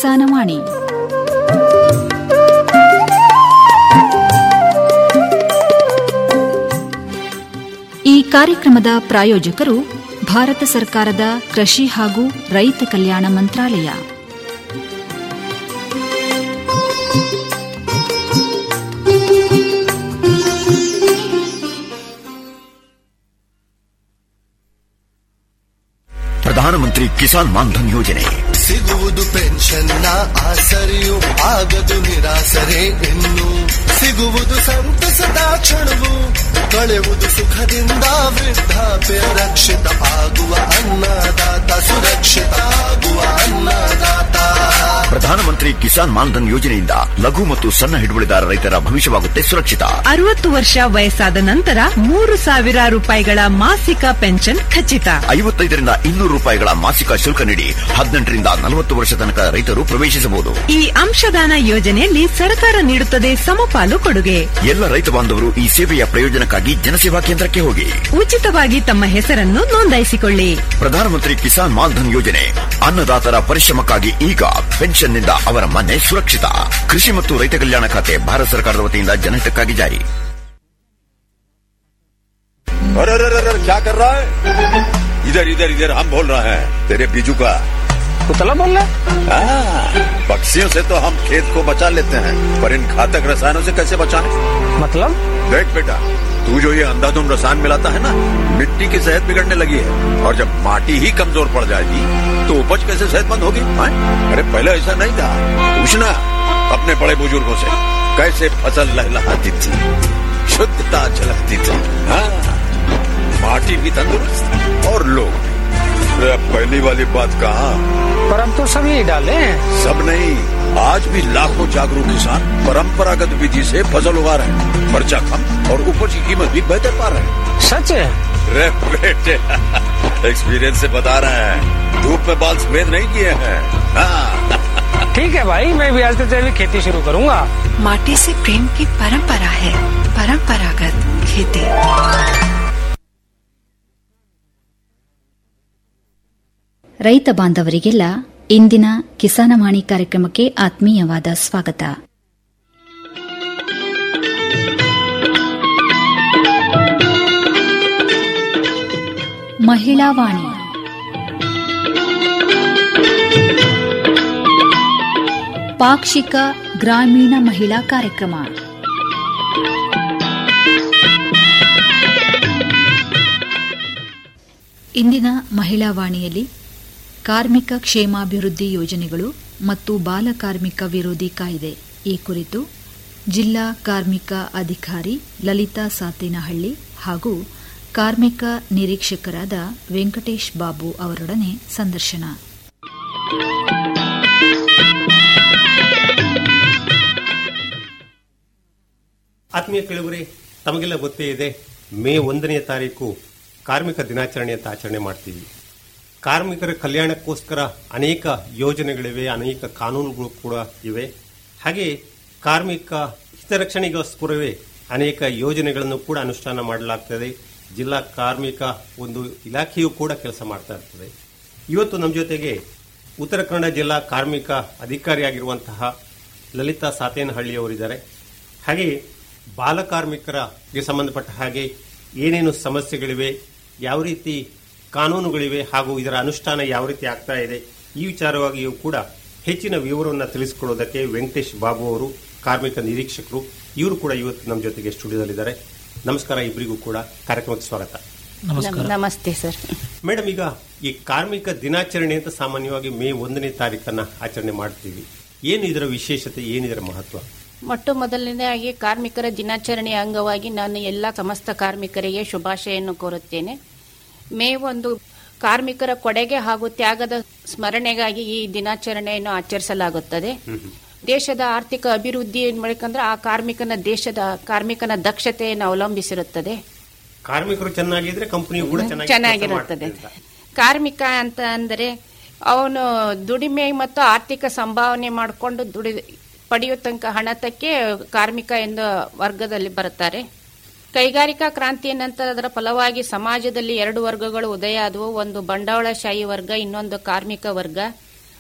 ಕಿಸಾನವಾಣಿ ಈ ಕಾರ್ಯಕ್ರಮದ ಪ್ರಾಯೋಜಕರು ಭಾರತ ಸರ್ಕಾರದ ಕೃಷಿ ಹಾಗೂ ರೈತ ಕಲ್ಯಾಣ ಮಂತ್ರಾಲಯ ಪ್ರಧಾನಮಂತ್ರಿ ಕಿಸಾನ್ ಮಾನ್ಧನ್ ಯೋಜನೆ ಸಿಗುವುದು ಪೆನ್ಷನ್ನ ಆಸರೆಯು ಆಗದು ನಿರಾಸರೆ ಇನ್ನು ಸಿಗುವುದು ಸಂತಸದ ಕ್ಷಣವು ಕಳೆಯುವುದು ಸುಖದಿಂದ ವೃದ್ಧಾಪ್ಯ ರಕ್ಷಿತ ಆಗುವ ಅನ್ನದಾತ ಸುರಕ್ಷಿತ ಆಗುವ ಅನ್ನದಾತ ಪ್ರಧಾನಮಂತ್ರಿ ಕಿಸಾನ್ ಮಾನ್ಧನ್ ಯೋಜನೆಯಿಂದ ಲಘು ಮತ್ತು ಸಣ್ಣ ಹಿಡುವಳಿದಾರ ರೈತರ ಭವಿಷ್ಯವಾಗುತ್ತೆ ಸುರಕ್ಷಿತ ಅರವತ್ತು ವರ್ಷ ವಯಸ್ಸಾದ ನಂತರ ಮೂರು ಸಾವಿರ ರೂಪಾಯಿಗಳ ಮಾಸಿಕ ಪೆನ್ಷನ್ ಖಚಿತ ಐವತ್ತೈದರಿಂದ ಇನ್ನೂರು ರೂಪಾಯಿಗಳ ಮಾಸಿಕ ಶುಲ್ಕ ನೀಡಿ ಹದಿನೆಂಟರಿಂದ ನಲವತ್ತು ವರ್ಷ ತನಕ ರೈತರು ಪ್ರವೇಶಿಸಬಹುದು ಈ ಅಂಶದಾನ ಯೋಜನೆಯಲ್ಲಿ ಸರ್ಕಾರ ನೀಡುತ್ತದೆ ಸಮಪಾಲು ಕೊಡುಗೆ ಎಲ್ಲ ರೈತ ಬಾಂಧವರು ಈ ಸೇವೆಯ ಪ್ರಯೋಜನಕ್ಕಾಗಿ ಜನಸೇವಾ ಕೇಂದ್ರಕ್ಕೆ ಹೋಗಿ ಉಚಿತವಾಗಿ ತಮ್ಮ ಹೆಸರನ್ನು ನೋಂದಾಯಿಸಿಕೊಳ್ಳಿ ಪ್ರಧಾನಮಂತ್ರಿ ಕಿಸಾನ್ ಮಾನ್ಧನ್ ಯೋಜನೆ ಅನ್ನದಾತರ ಪರಿಶ್ರಮಕ್ಕಾಗಿ ಈಗ ಪೆನ್ಷನ್ನಿಂದ ಅವರ ಮನೆ ಸುರಕ್ಷಿತ ಕೃಷಿ ಮತ್ತು ರೈತ ಕಲ್ಯಾಣ ಖಾತೆ ಭಾರತ ಸರ್ಕಾರದ ವತಿಯಿಂದ ಜನಹಿತಕ್ಕಾಗಿ ಜಾರಿ अरे अरे अरे अरे, क्या कर रहा है इधर इधर इधर हम बोल रहे हैं तेरे बीजू का कुतला बोल रहा है हाँ, पक्षियों से तो हम खेत को बचा लेते हैं पर इन घातक रसायनों से कैसे बचाएं? मतलब देख बेटा तू जो ये अंधाधुंध रसायन मिलाता है ना मिट्टी की सेहत बिगड़ने लगी है और जब माटी ही कमजोर पड़ जाएगी तो उपज कैसे सेहतमंद होगी हाँ? अरे पहले ऐसा नहीं था पूछना अपने बड़े बुजुर्गों से कैसे फसल लहलहाती थी शुद्धता झलकती थी हाँ माटी भी तंदुरुस्त और लोग भी। अरे अब पहली वाली बात कहा पर अब तो सब यही डाले हैं सब नहीं आज भी लाखों जागरूक किसान परंपरागत विधि से फसल उगा रहे हैं खर्चा कम और उपज की कीमत भी बेहतर पा रहे हैं सच है रे बेटे एक्सपीरियंस से बता रहे हैं धूप में बाल सफेद नहीं किए हैं हाँ ठीक है भाई मैं भी आज से जैविक खेती शुरू करूंगा माटी से प्रेम की परंपरा है परंपरागत खेती ರೈತ ಬಾಂಧವರಿಗೆಲ್ಲ ಇಂದಿನ ಕಿಸಾನವಾಣಿ ಕಾರ್ಯಕ್ರಮಕ್ಕೆ ಆತ್ಮೀಯವಾದ ಸ್ವಾಗತ ಮಹಿಳಾ ವಾಣಿ ಪಾಕ್ಷಿಕ ಗ್ರಾಮೀಣ ಮಹಿಳಾ ಕಾರ್ಯಕ್ರಮ ಇಂದಿನ ಮಹಿಳಾ ವಾಣಿಯಲ್ಲಿ ಕಾರ್ಮಿಕ ಕ್ಷೇಮಾಭಿವೃದ್ಧಿ ಯೋಜನೆಗಳು ಮತ್ತು ಬಾಲ ಕಾರ್ಮಿಕ ವಿರೋಧಿ ಕಾಯ್ದೆ ಈ ಕುರಿತು ಜಿಲ್ಲಾ ಕಾರ್ಮಿಕ ಅಧಿಕಾರಿ ಲಲಿತಾ ಸಾತೇನಹಳ್ಳಿ ಹಾಗೂ ಕಾರ್ಮಿಕ ನಿರೀಕ್ಷಕರಾದ ವೆಂಕಟೇಶ್ ಬಾಬು ಅವರೊಡನೆ ಸಂದರ್ಶನ ಆತ್ಮೀಯ ಕೇಳುಗರೆ ತಮಗೆಲ್ಲ ಗೊತ್ತೇ ಇದೆ ಮೇ ಒಂದನೆಯ ತಾರೀಕು ಕಾರ್ಮಿಕ ದಿನಾಚರಣೆ ಅಂತ ಆಚರಣೆ ಮಾಡ್ತೀವಿ ಕಾರ್ಮಿಕರ ಕಲ್ಯಾಣಕ್ಕೋಸ್ಕರ ಅನೇಕ ಯೋಜನೆಗಳಿವೆ ಅನೇಕ ಕಾನೂನುಗಳು ಕೂಡ ಇವೆ ಹಾಗೆ ಕಾರ್ಮಿಕ ಹಿತರಕ್ಷಣೆಗೋಸ್ಕರವೇ ಅನೇಕ ಯೋಜನೆಗಳನ್ನು ಕೂಡ ಅನುಷ್ಠಾನ ಮಾಡಲಾಗ್ತದೆ ಜಿಲ್ಲಾ ಕಾರ್ಮಿಕ ಒಂದು ಇಲಾಖೆಯು ಕೂಡ ಕೆಲಸ ಮಾಡ್ತಾ ಇರ್ತದೆ ಇವತ್ತು ನಮ್ಮ ಜೊತೆಗೆ ಉತ್ತರ ಕನ್ನಡ ಜಿಲ್ಲಾ ಕಾರ್ಮಿಕ ಅಧಿಕಾರಿಯಾಗಿರುವಂತಹ ಲಲಿತಾ ಸಾತೇನಹಳ್ಳಿ ಅವರಿದ್ದಾರೆ ಹಾಗೆ ಬಾಲಕಾರ್ಮಿಕರಿಗೆ ಸಂಬಂಧಪಟ್ಟ ಹಾಗೆ ಏನೇನು ಸಮಸ್ಯೆಗಳಿವೆ ಯಾವ ರೀತಿ ಕಾನೂನುಗಳಿವೆ ಹಾಗೂ ಇದರ ಅನುಷ್ಠಾನ ಯಾವ ರೀತಿ ಆಗ್ತಾ ಇದೆ ಈ ವಿಚಾರವಾಗಿಯೂ ಕೂಡ ಹೆಚ್ಚಿನ ವಿವರವನ್ನು ತಿಳಿಸಿಕೊಡೋದಕ್ಕೆ ವೆಂಕಟೇಶ್ ಬಾಬು ಅವರು ಕಾರ್ಮಿಕ ನಿರೀಕ್ಷಕರು ಇವರು ಕೂಡ ಇವತ್ತು ನಮ್ಮ ಜೊತೆಗೆ ಸ್ಟುಡಿಯೋದಲ್ಲಿದ್ದಾರೆ ನಮಸ್ಕಾರ ಇಬ್ಬರಿಗೂ ಕೂಡ ಕಾರ್ಯಕ್ರಮಕ್ಕೆ ಸ್ವಾಗತ ನಮಸ್ತೆ ಸರ್ ಮೇಡಮ್ ಈಗ ಈ ಕಾರ್ಮಿಕ ದಿನಾಚರಣೆ ಅಂತ ಸಾಮಾನ್ಯವಾಗಿ ಮೇ ಒಂದನೇ ತಾರೀಕನ್ನ ಆಚರಣೆ ಮಾಡ್ತೀವಿ ಏನು ಇದರ ವಿಶೇಷತೆ ಏನಿದರ ಮಹತ್ವ ಮೊಟ್ಟ ಮೊದಲನೇದಾಗಿ ಕಾರ್ಮಿಕರ ದಿನಾಚರಣೆಯ ಅಂಗವಾಗಿ ನಾನು ಎಲ್ಲ ಸಮಸ್ತ ಕಾರ್ಮಿಕರಿಗೆ ಶುಭಾಶಯನ್ನು ಕೋರುತ್ತೇನೆ ಮೇ ಒಂದು ಕಾರ್ಮಿಕರ ಕೊಡುಗೆ ಹಾಗೂ ತ್ಯಾಗದ ಸ್ಮರಣೆಗಾಗಿ ಈ ದಿನಾಚರಣೆಯನ್ನು ಆಚರಿಸಲಾಗುತ್ತದೆ ದೇಶದ ಆರ್ಥಿಕ ಅಭಿವೃದ್ಧಿ ಏನ್ ಮಾಡ್ಬೇಕಂದ್ರೆ ಆ ಕಾರ್ಮಿಕನ ದೇಶದ ಕಾರ್ಮಿಕನ ದಕ್ಷತೆಯನ್ನು ಅವಲಂಬಿಸಿರುತ್ತದೆ ಕಾರ್ಮಿಕರು ಚೆನ್ನಾಗಿದ್ರೆ ಕಂಪನಿಯು ಕೂಡ ಚೆನ್ನಾಗಿ ಚೆನ್ನಾಗಿರುತ್ತದೆ ಕಾರ್ಮಿಕ ಅಂತ ಅಂದರೆ ಅವನು ದುಡಿಮೆ ಮತ್ತು ಆರ್ಥಿಕ ಸಂಭಾವನೆ ಮಾಡಿಕೊಂಡು ದುಡಿ ಪಡೆಯುವ ತನಕ ಹಣತಕ್ಕೆ ಕಾರ್ಮಿಕ ಎಂದು ವರ್ಗದಲ್ಲಿ ಬರುತ್ತಾರೆ ಕೈಗಾರಿಕಾ ಕ್ರಾಂತಿಯ ನಂತರ ಅದರ ಫಲವಾಗಿ ಸಮಾಜದಲ್ಲಿ ಎರಡು ವರ್ಗಗಳು ಉದಯ ಆದವು ಒಂದು ಬಂಡವಾಳಶಾಹಿ ವರ್ಗ ಇನ್ನೊಂದು ಕಾರ್ಮಿಕ ವರ್ಗ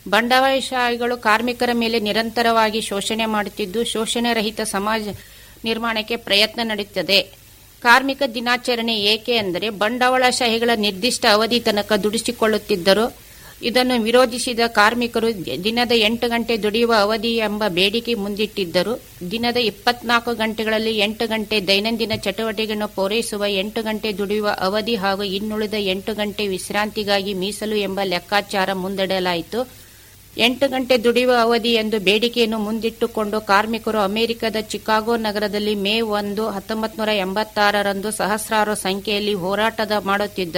ಬಂಡವಾಳಶಾಹಿಗಳು ಕಾರ್ಮಿಕರ ಮೇಲೆ ನಿರಂತರವಾಗಿ ಶೋಷಣೆ ಮಾಡುತ್ತಿದ್ದು ಶೋಷಣೆ ರಹಿತ ಸಮಾಜ ನಿರ್ಮಾಣಕ್ಕೆ ಪ್ರಯತ್ನ ನಡೆಯುತ್ತದೆ ಕಾರ್ಮಿಕ ದಿನಾಚರಣೆ ಏಕೆ ಅಂದರೆ ಬಂಡವಾಳಶಾಹಿಗಳ ನಿರ್ದಿಷ್ಟ ಅವಧಿ ತನಕ ದುಡಿಸಿಕೊಳ್ಳುತ್ತಿದ್ದರು ಇದನ್ನು ವಿರೋಧಿಸಿದ ಕಾರ್ಮಿಕರು ದಿನದ ಎಂಟು ಗಂಟೆ ದುಡಿಯುವ ಅವಧಿ ಎಂಬ ಬೇಡಿಕೆ ಮುಂದಿಟ್ಟಿದ್ದರು ದಿನದ ಇಪ್ಪತ್ನಾಲ್ಕು ಗಂಟೆಗಳಲ್ಲಿ ಎಂಟು ಗಂಟೆ ದೈನಂದಿನ ಚಟುವಟಿಕೆಗಳನ್ನು ಪೂರೈಸುವ ಎಂಟು ಗಂಟೆ ದುಡಿಯುವ ಅವಧಿ ಹಾಗೂ ಇನ್ನುಳಿದ ಎಂಟು ಗಂಟೆ ವಿಶ್ರಾಂತಿಗಾಗಿ ಮೀಸಲು ಎಂಬ ಲೆಕ್ಕಾಚಾರ ಮುಂದಿಡಲಾಯಿತು ಎಂಟು ಗಂಟೆ ದುಡಿಯುವ ಅವಧಿ ಎಂದು ಬೇಡಿಕೆಯನ್ನು ಮುಂದಿಟ್ಟುಕೊಂಡು ಕಾರ್ಮಿಕರು ಅಮೆರಿಕದ ಚಿಕಾಗೋ ನಗರದಲ್ಲಿ ಮೇ ಒಂದು ಹತ್ತೊಂಬತ್ತು ನೂರ ಎಂಬತ್ತಾರರಂದು ಸಹಸ್ರಾರು ಸಂಖ್ಯೆಯಲ್ಲಿ ಹೋರಾಟದ ಮಾಡುತ್ತಿದ್ದ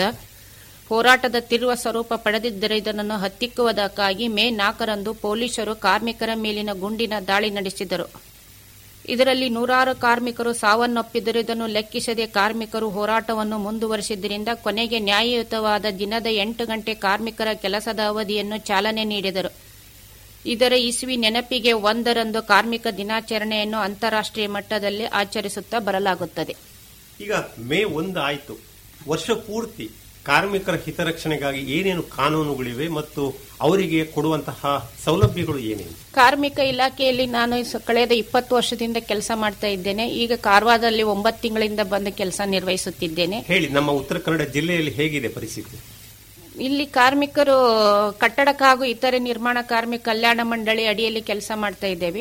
ಹೋರಾಟದ ತಿರುವ ಸ್ವರೂಪ ಪಡೆದಿದ್ದರೆ ಇದನ್ನು ಹತ್ತಿಕ್ಕುವುದಕ್ಕಾಗಿ ಮೇ ನಾಲ್ಕರಂದು ಪೊಲೀಸರು ಕಾರ್ಮಿಕರ ಮೇಲಿನ ಗುಂಡಿನ ದಾಳಿ ನಡೆಸಿದರು ಇದರಲ್ಲಿ ನೂರಾರು ಕಾರ್ಮಿಕರು ಸಾವನ್ನಪ್ಪಿದ್ದರು ಇದನ್ನು ಲೆಕ್ಕಿಸದೆ ಕಾರ್ಮಿಕರು ಹೋರಾಟವನ್ನು ಮುಂದುವರೆಸಿದ್ದರಿಂದ ಕೊನೆಗೆ ನ್ಯಾಯಯುತವಾದ ದಿನದ ಎಂಟು ಗಂಟೆ ಕಾರ್ಮಿಕರ ಕೆಲಸದ ಅವಧಿಯನ್ನು ಚಾಲನೆ ನೀಡಿದರು ಇದರ ಇಸ್ವಿ ನೆನಪಿಗೆ ಒಂದರಂದು ಕಾರ್ಮಿಕ ದಿನಾಚರಣೆಯನ್ನು ಅಂತಾರಾಷ್ಟ್ರೀಯ ಮಟ್ಟದಲ್ಲಿ ಆಚರಿಸುತ್ತಾ ಬರಲಾಗುತ್ತದೆ ಈಗ ಮೇ ಒಂದು ಆಯ್ತು ವರ್ಷ ಪೂರ್ತಿ ಕಾರ್ಮಿಕರ ಹಿತರಕ್ಷಣೆಗಾಗಿ ಏನೇನು ಕಾನೂನುಗಳಿವೆ ಮತ್ತು ಅವರಿಗೆ ಕೊಡುವಂತಹ ಸೌಲಭ್ಯಗಳು ಏನೇನು ಕಾರ್ಮಿಕ ಇಲಾಖೆಯಲ್ಲಿ ನಾನು ಸ- ಕಳೆದ ಇಪ್ಪತ್ತು ವರ್ಷದಿಂದ ಕೆಲಸ ಮಾಡ್ತಾ ಇದ್ದೇನೆ ಈಗ ಕಾರವಾರದಲ್ಲಿ ಒಂಬತ್ತು ತಿಂಗಳಿಂದ ಬಂದು ಕೆಲಸ ನಿರ್ವಹಿಸುತ್ತಿದ್ದೇನೆ ಹೇಳಿ ನಮ್ಮ ಉತ್ತರ ಕನ್ನಡ ಜಿಲ್ಲೆಯಲ್ಲಿ ಹೇಗಿದೆ ಪರಿಸ್ಥಿತಿ ಇಲ್ಲಿ ಕಾರ್ಮಿಕರು ಕಟ್ಟಡ ಹಾಗೂ ಇತರೆ ನಿರ್ಮಾಣ ಕಾರ್ಮಿಕ ಕಲ್ಯಾಣ ಮಂಡಳಿ ಅಡಿಯಲ್ಲಿ ಕೆಲಸ ಮಾಡ್ತಾ ಇದ್ದೇವೆ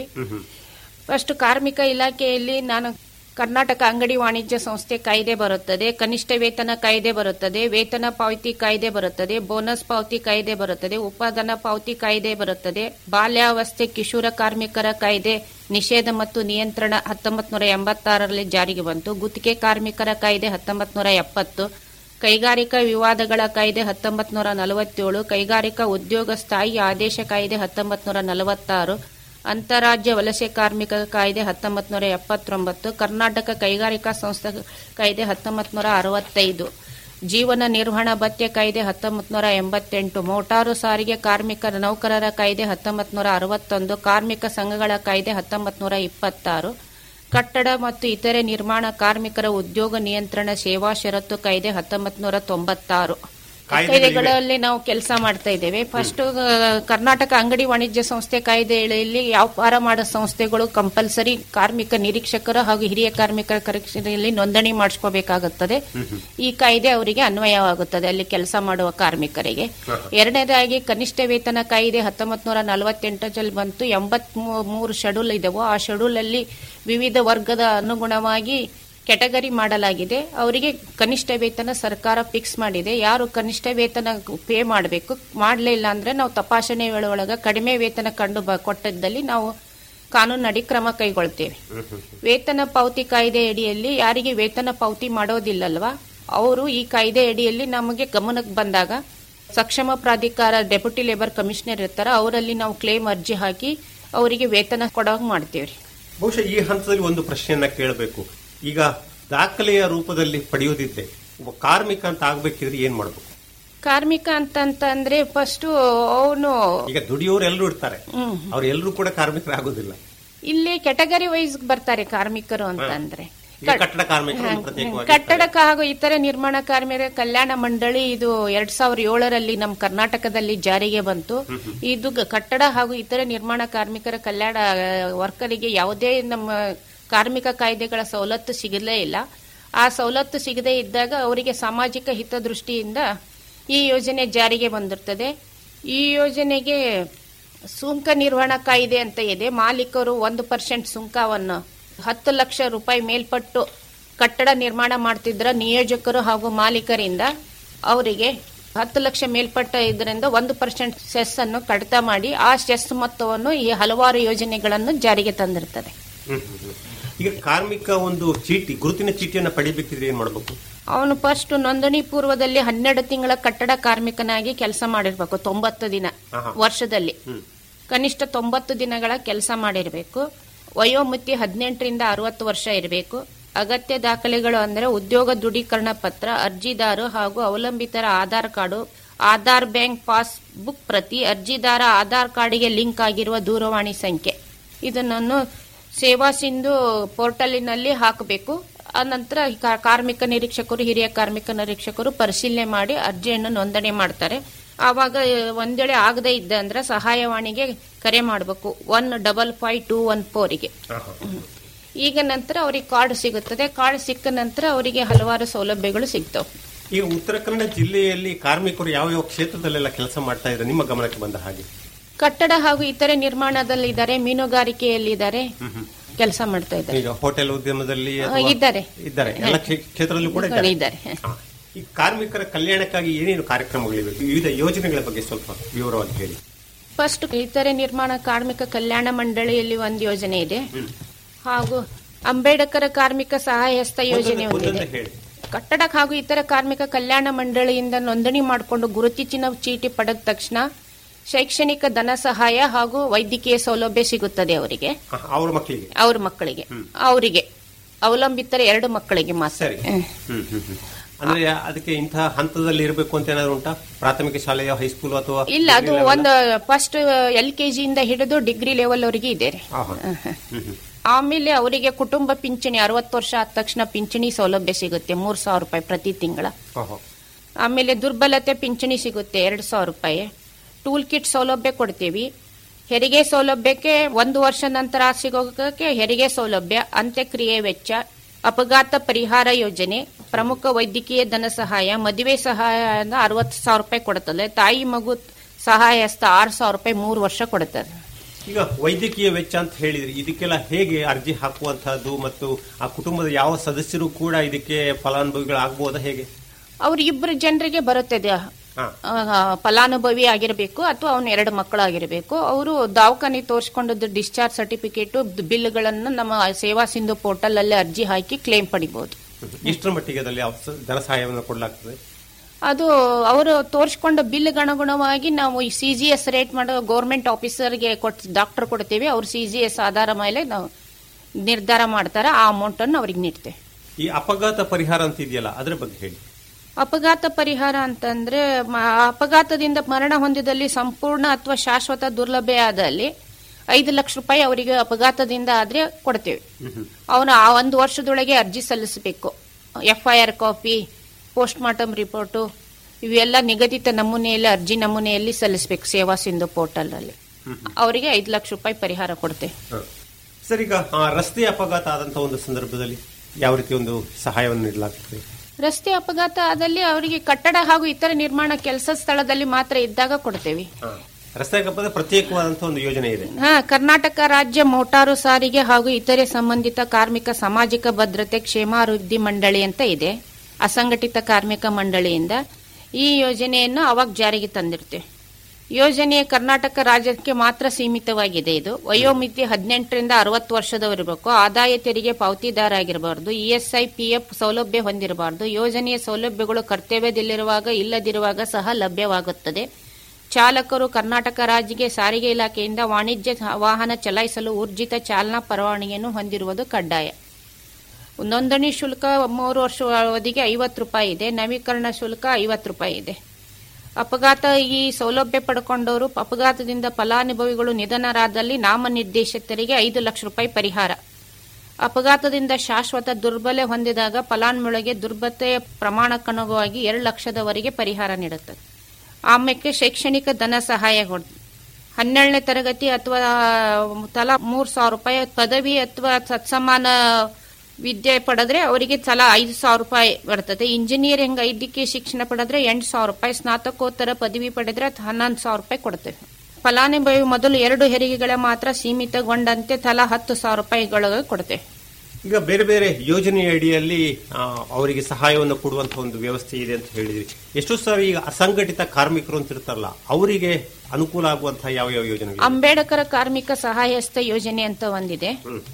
ಫಸ್ಟ್ ಕಾರ್ಮಿಕ ಇಲಾಖೆಯಲ್ಲಿ ನಾನು ಕರ್ನಾಟಕ ಅಂಗಡಿ ವಾಣಿಜ್ಯ ಸಂಸ್ಥೆ ಕಾಯ್ದೆ ಬರುತ್ತದೆ ಕನಿಷ್ಠ ವೇತನ ಕಾಯ್ದೆ ಬರುತ್ತದೆ ವೇತನ ಪಾವತಿ ಕಾಯ್ದೆ ಬರುತ್ತದೆ ಬೋನಸ್ ಪಾವತಿ ಕಾಯ್ದೆ ಬರುತ್ತದೆ ಉಪಾದಾನ ಪಾವತಿ ಕಾಯ್ದೆ ಬರುತ್ತದೆ ಬಾಲ್ಯಾವಸ್ಥೆ ಕಿಶೋರ ಕಾರ್ಮಿಕರ ಕಾಯ್ದೆ ನಿಷೇಧ ಮತ್ತು ನಿಯಂತ್ರಣ ಹತ್ತೊಂಬತ್ತು ನೂರ ಎಂಬತ್ತಾರರಲ್ಲಿ ಜಾರಿಗೆ ಬಂತು ಗುತ್ತಿಗೆ ಕಾರ್ಮಿಕರ ಕಾಯ್ದೆ ಹತ್ತೊಂಬತ್ತು ನೂರ ಎಪ್ಪತ್ತು ಕೈಗಾರಿಕಾ ವಿವಾದಗಳ ಕಾಯ್ದೆ ಹತ್ತೊಂಬತ್ತು ನೂರ ನಲವತ್ತೇಳು ಕೈಗಾರಿಕಾ ಉದ್ಯೋಗ ಸ್ಥಾಯಿ ಆದೇಶ ಕಾಯ್ದೆ ಹತ್ತೊಂಬತ್ತು ನೂರ ನಲವತ್ತಾರು ಅಂತಾರಾಜ್ಯ ವಲಸೆ ಕಾರ್ಮಿಕರ ಕಾಯ್ದೆ ಹತ್ತೊಂಬತ್ತು ನೂರ ಎಪ್ಪತ್ತೊಂಬತ್ತು ಕರ್ನಾಟಕ ಕೈಗಾರಿಕಾ ಸಂಸ್ಥೆ ಕಾಯ್ದೆ ಹತ್ತೊಂಬತ್ತು ನೂರ ಅರವತ್ತೈದು ಜೀವನ ನಿರ್ವಹಣಾ ಭತ್ಯೆ ಕಾಯ್ದೆ ಹತ್ತೊಂಬತ್ತು ನೂರ ಎಂಬತ್ತೆಂಟು ಮೋಟಾರು ಸಾರಿಗೆ ಕಾರ್ಮಿಕ ನೌಕರರ ಕಾಯ್ದೆ ಹತ್ತೊಂಬತ್ತು ನೂರ ಅರವತ್ತೊಂದು ಕಾರ್ಮಿಕ ಸಂಘಗಳ ಕಾಯ್ದೆ ಹತ್ತೊಂಬತ್ತು ನೂರ ಇಪ್ಪತ್ತಾರು ಕಟ್ಟಡ ಮತ್ತು ಇತರೆ ನಿರ್ಮಾಣ ಕಾರ್ಮಿಕರ ಉದ್ಯೋಗ ನಿಯಂತ್ರಣ ಸೇವಾ ಷರತ್ತು ಕಾಯ್ದೆ ಹತ್ತೊಂಬತ್ತು ನೂರ ತೊಂಬತ್ತಾರು ಕಾಯ್ದೆಗಳಿವೆ. ಕಾಯ್ದೆಗಳಲ್ಲಿ ನಾವು ಕೆಲಸ ಮಾಡ್ತಾ ಇದ್ದೇವೆ ಫಸ್ಟ್ ಕರ್ನಾಟಕ ಅಂಗಡಿ ವಾಣಿಜ್ಯ ಸಂಸ್ಥೆ ಕಾಯ್ದೆಯಲ್ಲಿ ವ್ಯಾಪಾರ ಮಾಡೋ ಸಂಸ್ಥೆಗಳು ಕಂಪಲ್ಸರಿ ಕಾರ್ಮಿಕ ನಿರೀಕ್ಷಕರು ಹಾಗೂ ಹಿರಿಯ ಕಾರ್ಮಿಕರ ಕರೀಕ್ಷೆಯಲ್ಲಿ ನೋಂದಣಿ ಮಾಡಿಸ್ಕೋಬೇಕಾಗುತ್ತದೆ ಈ ಕಾಯ್ದೆ ಅವರಿಗೆ ಅನ್ವಯವಾಗುತ್ತದೆ ಅಲ್ಲಿ ಕೆಲಸ ಮಾಡುವ ಕಾರ್ಮಿಕರಿಗೆ ಎರಡನೇದಾಗಿ ಕನಿಷ್ಠ ವೇತನ ಕಾಯ್ದೆ ಹತ್ತೊಂಬತ್ತು ನೂರ ನಲವತ್ತೆಂಟರಲ್ಲಿ ಬಂತು ಎಂಬತ್ ಮೂರು ಶೆಡ್ಯೂಲ್ ಇದಾವು ಆ ಶೆಡ್ಯೂಲ್ ಅಲ್ಲಿ ವಿವಿಧ ವರ್ಗದ ಅನುಗುಣವಾಗಿ ಕೆಟಗರಿ ಮಾಡಲಾಗಿದೆ ಅವರಿಗೆ ಕನಿಷ್ಠ ವೇತನ ಸರ್ಕಾರ ಫಿಕ್ಸ್ ಮಾಡಿದೆ ಯಾರು ಕನಿಷ್ಠ ವೇತನ ಪೇ ಮಾಡಬೇಕು ಮಾಡಲಿಲ್ಲ ಅಂದ್ರೆ ನಾವು ತಪಾಸಣೆ ವೇಳೆ ಕಡಿಮೆ ವೇತನ ಕಂಡು ಬ- ಕೊಟ್ಟಿದ್ದಲ್ಲಿ ನಾವು ಕಾನೂನಡಿ ಕ್ರಮ ಕೈಗೊಳ್ತೇವೆ ವೇತನ ಪಾವತಿ ಕಾಯ್ದೆ ಅಡಿಯಲ್ಲಿ ಯಾರಿಗೆ ವೇತನ ಪಾವತಿ ಮಾಡೋದಿಲ್ಲಲ್ವಾ ಅವರು ಈ ಕಾಯ್ದೆ ಅಡಿಯಲ್ಲಿ ನಮಗೆ ಗಮನಕ್ಕೆ ಬಂದಾಗ ಸಕ್ಷಮ ಪ್ರಾಧಿಕಾರ ಡೆಪ್ಯೂಟಿ ಲೇಬರ್ ಕಮಿಷನರ್ ಇರ್ತಾರ ಅವರಲ್ಲಿ ನಾವು ಕ್ಲೇಮ್ ಅರ್ಜಿ ಹಾಕಿ ಅವರಿಗೆ ವೇತನ ಕೊಡೋಂಗ್ ಮಾಡ್ತೇವ್ರಿ ಬಹುಶಃ ಈ ಹಂತದಲ್ಲಿ ಒಂದು ಪ್ರಶ್ನೆಯನ್ನ ಕೇಳಬೇಕು ಈಗ ದಾಖಲೆಯ ರೂಪದಲ್ಲಿ ಪಡೆಯುವುದಿದ್ರೆ ಒಬ್ಬ ಕಾರ್ಮಿಕ ಅಂತ ಆಗ್ಬೇಕಿದ್ರೆ ಏನ್ ಮಾಡ್ಬೇಕು ಕಾರ್ಮಿಕ ಅಂತ ಅಂದ್ರೆ ಫಸ್ಟ್ ಅವನು ಈಗ ದುಡಿಯೋರು ಎಲ್ಲರೂ ಇರ್ತಾರೆ ಅವ್ರು ಎಲ್ಲರೂ ಕೂಡ ಕಾರ್ಮಿಕರಾಗೋದಿಲ್ಲ ಇಲ್ಲಿ ಕೆಟಗರಿ ವೈಸ್ ಬರ್ತಾರೆ ಕಾರ್ಮಿಕರು ಅಂತಂದ್ರೆ ಈಗ ಕಟ್ಟಡ ಕಾರ್ಮಿಕರು ಒಂದು ಪ್ರತ್ಯೇಕವಾಗಿ ಕಟ್ಟಡ ಹಾಗೂ ಇತರೆ ನಿರ್ಮಾಣ ಕಾರ್ಮಿಕರ ಕಲ್ಯಾಣ ಮಂಡಳಿ ಇದು ಎರಡ್ ಸಾವಿರದ ಏಳರಲ್ಲಿ ನಮ್ಮ ಕರ್ನಾಟಕದಲ್ಲಿ ಜಾರಿಗೆ ಬಂತು ಇದು ಗ- ಕಟ್ಟಡ ಹಾಗೂ ಇತರೆ ನಿರ್ಮಾಣ ಕಾರ್ಮಿಕರ ಕಲ್ಯಾಣ ವರ್ಕರಿಗೆ ಯಾವುದೇ ನಮ್ಮ ಕಾರ್ಮಿಕ ಕಾಯ್ದೆಗಳ ಸವಲತ್ತು ಸಿಗಲೇ ಇಲ್ಲ ಆ ಸವಲತ್ತು ಸಿಗದೇ ಇದ್ದಾಗ ಅವರಿಗೆ ಸಾಮಾಜಿಕ ಹಿತದೃಷ್ಟಿಯಿಂದ ಈ ಯೋಜನೆ ಜಾರಿಗೆ ಬಂದಿರ್ತದೆ ಈ ಯೋಜನೆಗೆ ಸುಂಕ ನಿರ್ವಹಣಾ ಕಾಯ್ದೆ ಅಂತ ಇದೆ ಮಾಲೀಕರು ಒಂದು ಪರ್ಸೆಂಟ್ ಸುಂಕವನ್ನು ಹತ್ತು ಲಕ್ಷ ರೂಪಾಯಿ ಮೇಲ್ಪಟ್ಟು ಕಟ್ಟಡ ನಿರ್ಮಾಣ ಮಾಡ್ತಿದ್ರ ನಿಯೋಜಕರು ಹಾಗೂ ಮಾಲೀಕರಿಂದ ಅವರಿಗೆ ಹತ್ತು ಲಕ್ಷ ಮೇಲ್ಪಟ್ಟ ಇದರಿಂದ ಒಂದು ಪರ್ಸೆಂಟ್ ಸೆಸ್ ಅನ್ನು ಕಡಿತ ಮಾಡಿ ಆ ಸೆಸ್ ಮೊತ್ತವನ್ನು ಈ ಹಲವಾರು ಯೋಜನೆಗಳನ್ನು ಜಾರಿಗೆ ತಂದಿರ್ತದೆ ಹ್ಮ್, ಹ್ಮ್, ಹ್ಮ್. ಈಗ ಕಾರ್ಮಿಕ ಒಂದು ಚೀಟಿ ಗುರುತಿನ ಚೀಟಿಯನ್ನ ಪಡಿಬೇಕಿದ್ರೆ ಏನ್ ಮಾಡ್ಬೇಕು ಅವನು ಫಸ್ಟ್ ನೋಂದಣಿ ಪೂರ್ವದಲ್ಲಿ ಹನ್ನೆರಡು ತಿಂಗಳ ಕಟ್ಟಡ ಕಾರ್ಮಿಕನಾಗಿ ಕೆಲಸ ಮಾಡಿರ್ಬೇಕು ತೊಂಬತ್ತು ದಿನ ಆಹಾ. ವರ್ಷದಲ್ಲಿ ಕನಿಷ್ಠ ತೊಂಬತ್ತು ದಿನಗಳ ಕೆಲಸ ಮಾಡಿರಬೇಕು ವಯೋಮಿತಿ ಹದಿನೆಂಟರಿಂದ ಅರವತ್ತು ವರ್ಷ ಇರಬೇಕು ಅಗತ್ಯ ದಾಖಲೆಗಳು ಅಂದರೆ ಉದ್ಯೋಗ ದೃಢೀಕರಣ ಪತ್ರ ಅರ್ಜಿದಾರು ಹಾಗೂ ಅವಲಂಬಿತರ Aadhaar card Aadhaar bank pass book ಪ್ರತಿ ಅರ್ಜಿದಾರ ಆಧಾರ್ ಕಾರ್ಡಿಗೆ ಲಿಂಕ್ ಆಗಿರುವ ದೂರವಾಣಿ ಸಂಖ್ಯೆ ಇದನ್ನು ಸೇವಾ ಸಿಂಧು ಪೋರ್ಟಲಿನಲ್ಲಿ ಹಾಕಬೇಕು ಅನಂತರ ಕಾ- ಕಾರ್ಮಿಕ ನಿರೀಕ್ಷಕರು ಹಿರಿಯ ಕಾರ್ಮಿಕ ನಿರೀಕ್ಷಕರು ಪರಿಶೀಲನೆ ಮಾಡಿ ಅರ್ಜಿಯನ್ನು ನೋಂದಣಿ ಮಾಡ್ತಾರೆ ಆವಾಗ ಒಂದ್ ವೇಳೆ ಆಗದೇ ಇದ್ದ ಅಂದ್ರೆ ಸಹಾಯವಾಣಿಗೆ ಕರೆ ಮಾಡಬೇಕು one double five two one ಫೋರಿಗೆ ಈಗ ನಂತರ ಅವರಿಗೆ ಕಾರ್ಡ್ ಸಿಗುತ್ತದೆ ಕಾರ್ಡ್ ಸಿಕ್ಕ ನಂತರ ಅವರಿಗೆ ಹಲವಾರು ಸೌಲಭ್ಯಗಳು ಸಿಗ್ತವೆ ಈಗ ಉತ್ತರ ಕನ್ನಡ ಜಿಲ್ಲೆಯಲ್ಲಿ ಕಾರ್ಮಿಕರು ಯಾವ ಯಾವ ಕ್ಷೇತ್ರದಲ್ಲೆಲ್ಲ ಕೆಲಸ ಮಾಡ್ತಾ ಇದ್ದಾರೆ ನಿಮ್ಮ ಗಮನಕ್ಕೆ ಬಂದ ಹಾಗೆ ಕಟ್ಟಡ ಹಾಗೂ ಇತರೆ ನಿರ್ಮಾಣದಲ್ಲಿದ್ದಾರೆ ಮೀನುಗಾರಿಕೆಯಲ್ಲಿದ್ದಾರೆ ಕೆಲಸ ಮಾಡ್ತಾ ಇದ್ದಾರೆ ಈಗ ಹೋಟೆಲ್ ಉದ್ಯಮದಲ್ಲಿ ಆ, ಅಥವಾ- ಇದ್ದಾರೆ. ಇದ್ದಾರೆ ಎಲ್ಲ ಕ್ಷೇ- ಕ್ಷೇತ್ರದಲ್ಲೂ ಕೂಡ ಇದ್ದಾರೆ. ಇದ್ದಾರೆ ಹಾ. ಈ ಕಾರ್ಮಿಕರ ಕಲ್ಯಾಣಕ್ಕಾಗಿ ಏನೇನು ಕಾರ್ಯಕ್ರಮಗಳಿವೆ ವಿವಿಧ ಯೋಜನೆಗಳ ಬಗ್ಗೆ ಸ್ವಲ್ಪ ವಿವರವಾಗಿ ಹೇಳಿ ಫಸ್ಟ್ ಇತರೆ ನಿರ್ಮಾಣ ಕಾರ್ಮಿಕ ಕಲ್ಯಾಣ ಮಂಡಳಿಯಲ್ಲಿ ಒಂದು ಯೋಜನೆ ಇದೆ ಹಾಗೂ ಅಂಬೇಡ್ಕರ್ ಕಾರ್ಮಿಕ ಸಹಾಯ ಹಸ್ತ ಯೋಜನೆ ಒಂದೊಂದೇ- ಒಂದಿದೆ ಒಂದೊಂದೇ ಹೇಳಿ ಕಟ್ಟಡ ಹಾಗೂ ಇತರ ಕಾರ್ಮಿಕ ಕಲ್ಯಾಣ ಮಂಡಳಿಯಿಂದ ನೋಂದಣಿ ಮಾಡಿಕೊಂಡು ಗುರುತಿನ ಚೀಟಿ ಪಡೆದ ತಕ್ಷಣ ಶೈಕ್ಷಣಿಕ ಧನ ಸಹಾಯ ಹಾಗೂ ವೈದ್ಯಕೀಯ ಸೌಲಭ್ಯ ಸಿಗುತ್ತದೆ ಅವರಿಗೆ ಹಾ, ಅವ್ರ ಮಕ್ಕಳಿಗೆ ಅವ್ರ ಮಕ್ಕಳಿಗೆ ಅವರಿಗೆ ಅವಲಂಬಿತರ ಎರಡು ಮಕ್ಕಳಿಗೆ ಮಾತ್ರ ಸರಿ ಹ್ಮ್, ಹ್ಮ್, ಹ್ಮ್. ಅಂದ್ರೆ ಅದಕ್ಕೆ ಇಂತಹ ಹಂತದಲ್ಲಿ ಇರಬೇಕು ಅಂತ ಏನಾದ್ರು ಉಂಟಾ ಪ್ರಾಥಮಿಕ ಶಾಲೆಯ ಹೈಸ್ಕೂಲ್ ಅಥವಾ ಇಲ್ಲ ಅದು degree level? ಒಂದು ಫಸ್ಟ್ ಎಲ್ ಕೆ ಜಿಯಿಂದ ಹಿಡಿದು ಡಿಗ್ರಿ ಲೆವೆಲ್ ಅವರಿಗೆ ಇದೆ ರೀ. ಆಹಾ. ಹ್ಮ್, ಹ್ಮ್. ಆಮೇಲೆ ಅವರಿಗೆ ಕುಟುಂಬ ಪಿಂಚಣಿ ಅರವತ್ತು ವರ್ಷ ಆದ ತಕ್ಷಣ ಪಿಂಚಣಿ ಸೌಲಭ್ಯ ಸಿಗುತ್ತೆ ಮೂರ್ ಸಾವಿರ ರೂಪಾಯಿ ಪ್ರತಿ ತಿಂಗಳ ಆಹಾ. ಆಮೇಲೆ ದುರ್ಬಲತೆ ಪಿಂಚಣಿ ಸಿಗುತ್ತೆ ಎರಡ್ ಸಾವಿರ ರೂಪಾಯಿ ಟೂಲ್ ಕಿಟ್ ಸೌಲಭ್ಯ ಕೊಡ್ತೀವಿ ಹೆರಿಗೆ ಸೌಲಭ್ಯಕ್ಕೆ ಒಂದು ವರ್ಷ ನಂತರ ಸಿಗೋಕೆ ಹೆರಿಗೆ ಸೌಲಭ್ಯ ಅಂತ್ಯಕ್ರಿಯೆ ವೆಚ್ಚ ಅಪಘಾತ ಪರಿಹಾರ ಯೋಜನೆ ಪ್ರಮುಖ ವೈದ್ಯಕೀಯ ಧನ ಸಹಾಯ ಮದುವೆ ಸಹಾಯ ಅರವತ್ತು ಸಾವಿರ ರೂಪಾಯಿ ಕೊಡುತ್ತದೆ ತಾಯಿ ಮಗು ಸಹಾಯ ಹಸ್ತ ಆರು ಸಾವಿರ ರೂಪಾಯಿ ಮೂರು ವರ್ಷ ಕೊಡುತ್ತದೆ ಈಗ ವೈದ್ಯಕೀಯ ವೆಚ್ಚ ಅಂತ ಹೇಳಿದ್ರಿ ಇದಕ್ಕೆಲ್ಲ ಹೇಗೆ ಅರ್ಜಿ ಹಾಕುವಂತಹದ್ದು ಮತ್ತು ಆ ಕುಟುಂಬದ ಯಾವ ಸದಸ್ಯರು ಕೂಡ ಇದಕ್ಕೆ ಫಲಾನುಭವಿಗಳಾಗಬಹುದಾ ಹೇಗೆ ಅವ್ರ ಇಬ್ಬರು ಜನರಿಗೆ ಬರುತ್ತದೆ ಹಾ. ಆ, ಫಲಾನುಭವಿ ಆಗಿರಬೇಕು ಅಥವಾ ಅವನ ಎರಡು ಮಕ್ಕಳಾಗಿರಬೇಕು ಅವರು ದವಾಖಾನೆ ತೋರಿಸ್ಕೊಂಡದ್ದು ಡಿಸ್ಚಾರ್ಜ್ ಸರ್ಟಿಫಿಕೇಟ್ ಬಿಲ್ಗಳನ್ನು ನಮ್ಮ ಸೇವಾ ಸಿಂಧು ಪೋರ್ಟಲ್ ಅಲ್ಲಿ ಅರ್ಜಿ ಹಾಕಿ ಕ್ಲೇಮ್ ಪಡಿಬಹುದು ಎಷ್ಟರ ಮಟ್ಟಿಗೆ ಅದರಲ್ಲಿ ಯಾವ ಸ- ಧನ ಸಹಾಯವನ್ನು ಕೊಡಲಾಗ್ತದೆ ಅದು ಅವರು ತೋರಿಸ್ಕೊಂಡ ಬಿಲ್ಗೆ ಅನುಗುಣವಾಗಿ ನಾವು ಸಿ ಜಿ ಎಸ್ ರೇಟ್ ಮಾಡೋ ಗೌರ್ಮೆಂಟ್ ಆಫೀಸರ್ಗೆ ಕೊಟ್ ಡಾಕ್ಟರ್ ಕೊಡ್ತೀವಿ ಅವ್ರು ಸಿ ಜಿ ಎಸ್ ಆಧಾರ ಮೇಲೆ ನಾವು ನಿರ್ಧಾರ ಮಾಡ್ತಾರೆ ಆ ಅಮೌಂಟ್ ಅನ್ನು ಅವ್ರಿಗೆ ನೀಡ್ತೇವೆ ಈ ಅಪಘಾತ ಪರಿಹಾರ ಅಂತ ಇದೆಯಲ್ಲ ಅದರ ಬಗ್ಗೆ ಹೇಳಿ ಅಪಘಾತ ಪರಿಹಾರ ಅಂತಂದ್ರೆ ಮ- ಅಪಘಾತದಿಂದ ಮರಣ ಹೊಂದಿದಲ್ಲಿ ಸಂಪೂರ್ಣ ಅಥವಾ ಶಾಶ್ವತ ದುರ್ಲಭ್ಯ ಆದಲ್ಲಿ ಐದು ಲಕ್ಷ ರೂಪಾಯಿ ಅವರಿಗೆ ಅಪಘಾತದಿಂದ ಆದ್ರೆ ಕೊಡ್ತೇವೆ ಅವನು ಆ ಒಂದು ವರ್ಷದೊಳಗೆ ಅರ್ಜಿ ಸಲ್ಲಿಸಬೇಕು FIR copy post mortem report ಇವೆಲ್ಲ ನಿಗದಿತ ನಮೂನೆಯಲ್ಲಿ ಅರ್ಜಿ ನಮೂನೆಯಲ್ಲಿ ಸಲ್ಲಿಸಬೇಕು ಸೇವಾ ಸಿಂಧು ಪೋರ್ಟಲ್ ಅಲ್ಲಿ ಅವರಿಗೆ ಐದು ಲಕ್ಷ ರೂಪಾಯಿ ಪರಿಹಾರ ಕೊಡ್ತೇವೆ ಹ. ಸರ್ ಈಗ ಆ, ರಸ್ತೆ ಅಪಘಾತ ಆದಂತಹ ಒಂದು ಸಂದರ್ಭದಲ್ಲಿ ಯಾವ ರೀತಿ ಒಂದು ಸಹಾಯವನ್ನು ನೀಡಲಾಗ್ತದೆ ರಸ್ತೆ ಅಪಘಾತ ಆದಲ್ಲಿ ಅವರಿಗೆ ಕಟ್ಟಡ ಹಾಗೂ ಇತರ ನಿರ್ಮಾಣ ಕೆಲಸ ಸ್ಥಳದಲ್ಲಿ ಮಾತ್ರ ಇದ್ದಾಗ ಕೊಡ್ತೇವೆ ಹ. ರಸ್ತೆ ಅಪಘಾತ ಪ್ರತ್ಯೇಕವಾದಂತಹ ಒಂದು ಯೋಜನೆ ಇದೆ ಹಾ ಕರ್ನಾಟಕ ರಾಜ್ಯ ಮೋಟಾರು ಸಾರಿಗೆ ಹಾಗೂ ಇತರೆ ಸಂಬಂಧಿತ ಕಾರ್ಮಿಕ ಸಾಮಾಜಿಕ ಭದ್ರತೆ ಕ್ಷೇಮಾಭಿವೃದ್ಧಿ ಮಂಡಳಿ ಅಂತ ಇದೆ ಅಸಂಘಟಿತ ಕಾರ್ಮಿಕ ಮಂಡಳಿಯಿಂದ ಈ ಯೋಜನೆಯನ್ನು ಅವಾಗ ಜಾರಿಗೆ ತಂದಿರ್ತೇವೆ ಯೋಜನೆ ಕರ್ನಾಟಕ ರಾಜ್ಯಕ್ಕೆ ಮಾತ್ರ ಸೀಮಿತವಾಗಿದೆ ಇದು ವಯೋಮಿತಿ ಹದಿನೆಂಟರಿಂದ ಅರವತ್ತು ವರ್ಷದವರಿರಬೇಕು ಆದಾಯ ತೆರಿಗೆ ಪಾವತಿದಾರ ಆಗಿರಬಾರದು ಇಎಸ್ಐ ಪಿಎಫ್ ಸೌಲಭ್ಯ ಹೊಂದಿರಬಾರದು ಯೋಜನೆಯ ಸೌಲಭ್ಯಗಳು ಕರ್ತವ್ಯದಲ್ಲಿರುವಾಗ ಇಲ್ಲದಿರುವಾಗ ಸಹ ಲಭ್ಯವಾಗುತ್ತದೆ ಚಾಲಕರು ಕರ್ನಾಟಕ ರಾಜ್ಯಗೆ ಸಾರಿಗೆ ಇಲಾಖೆಯಿಂದ ವಾಣಿಜ್ಯ ವಾಹನ ಚಲಾಯಿಸಲು ಊರ್ಜಿತ ಚಾಲನಾ ಪರವಾನಗಿಯನ್ನು ಹೊಂದಿರುವುದು ಕಡ್ಡಾಯ ನೋಂದಣಿ ಶುಲ್ಕ ಮೂರು ವರ್ಷ ಅವಧಿಗೆ ಐವತ್ತು ರೂಪಾಯಿ ಇದೆ ನವೀಕರಣ ಶುಲ್ಕ ಐವತ್ತು ರೂಪಾಯಿ ಇದೆ ಅಪಘಾತ ಈ ಸೌಲಭ್ಯ ಪಡ್ಕೊಂಡವರು ಅಪಘಾತದಿಂದ ಫಲಾನುಭವಿಗಳು ನಿಧನರಾದಲ್ಲಿ ನಾಮನಿರ್ದೇಶಿತರಿಗೆ ಐದು ಲಕ್ಷ ರೂಪಾಯಿ ಪರಿಹಾರ ಅಪಘಾತದಿಂದ ಶಾಶ್ವತ ದುರ್ಬಲ ಹೊಂದಿದಾಗ ಫಲಾನುಭವಿಗಳಿಗೆ ದುರ್ಬಲತೆಯ ಪ್ರಮಾಣಕ್ಕನುಗುಣವಾಗಿ ಎರಡು ಲಕ್ಷದವರೆಗೆ ಪರಿಹಾರ ನೀಡುತ್ತದೆ ಆಮೇಲೆ ಶೈಕ್ಷಣಿಕ ಧನ ಸಹಾಯ ಕೊಡ್ ಹನ್ನೆರಡನೇ ತರಗತಿ ಅಥವಾ ತಲಾ ಮೂರ್ ಸಾವಿರ ರೂಪಾಯಿ ಪದವಿ ಅಥವಾ ಸತ್ಸಮಾನ ವಿದ್ಯೆ ಪಡೆದ್ರೆ ಅವರಿಗೆ ತಲಾ ಐದು ಸಾವಿರ ರೂಪಾಯಿ ಬರ್ತದೆ ಇಂಜಿನಿಯರಿಂಗ್ ವೈದ್ಯಕೀಯ ಶಿಕ್ಷಣ ಪಡೆದ್ರೆ ಎಂಟು ಸಾವಿರ ರೂಪಾಯಿ ಸ್ನಾತಕೋತ್ತರ ಪದವಿ ಪಡೆದ್ರೆ ಹನ್ನೊಂದು ಸಾವಿರ ರೂಪಾಯಿ ಕೊಡ್ತೇವೆ ಫಲಾನುಭವಿ ಮೊದಲು ಎರಡು ಹೆರಿಗೆಗಳ ಮಾತ್ರ ಸೀಮಿತಗೊಂಡಂತೆ ತಲಾ ಹತ್ತು ಸಾವಿರ ರೂಪಾಯಿಗಳಿಗೆ ಕೊಡ್ತೇವೆ ಈಗ ಬೇರೆ ಬೇರೆ ಯೋಜನೆಯ ಅಡಿಯಲ್ಲಿ ಆ, ಅವರಿಗೆ ಸಹಾಯವನ್ನು ಕೊಡುವಂತಹ ಒಂದು ವ್ಯವಸ್ಥೆ ಇದೆ ಅಂತ ಹೇಳಿದ್ರಿ ಎಷ್ಟೋ ಸಾರಿ ಈಗ ಅಸಂಘಟಿತ ಕಾರ್ಮಿಕರು ಅಂತ ಇರ್ತಾರಲ್ಲ ಅವರಿಗೆ ಅನುಕೂಲ ಆಗುವಂತಹ ಯಾವ ಯಾವ ಯೋಜನೆಗಳು ಅಂಬೇಡ್ಕರ್ ಕಾರ್ಮಿಕ ಸಹಾಯಸ್ಥ ಯೋಜನೆ ಅಂತ ಒಂದಿದೆ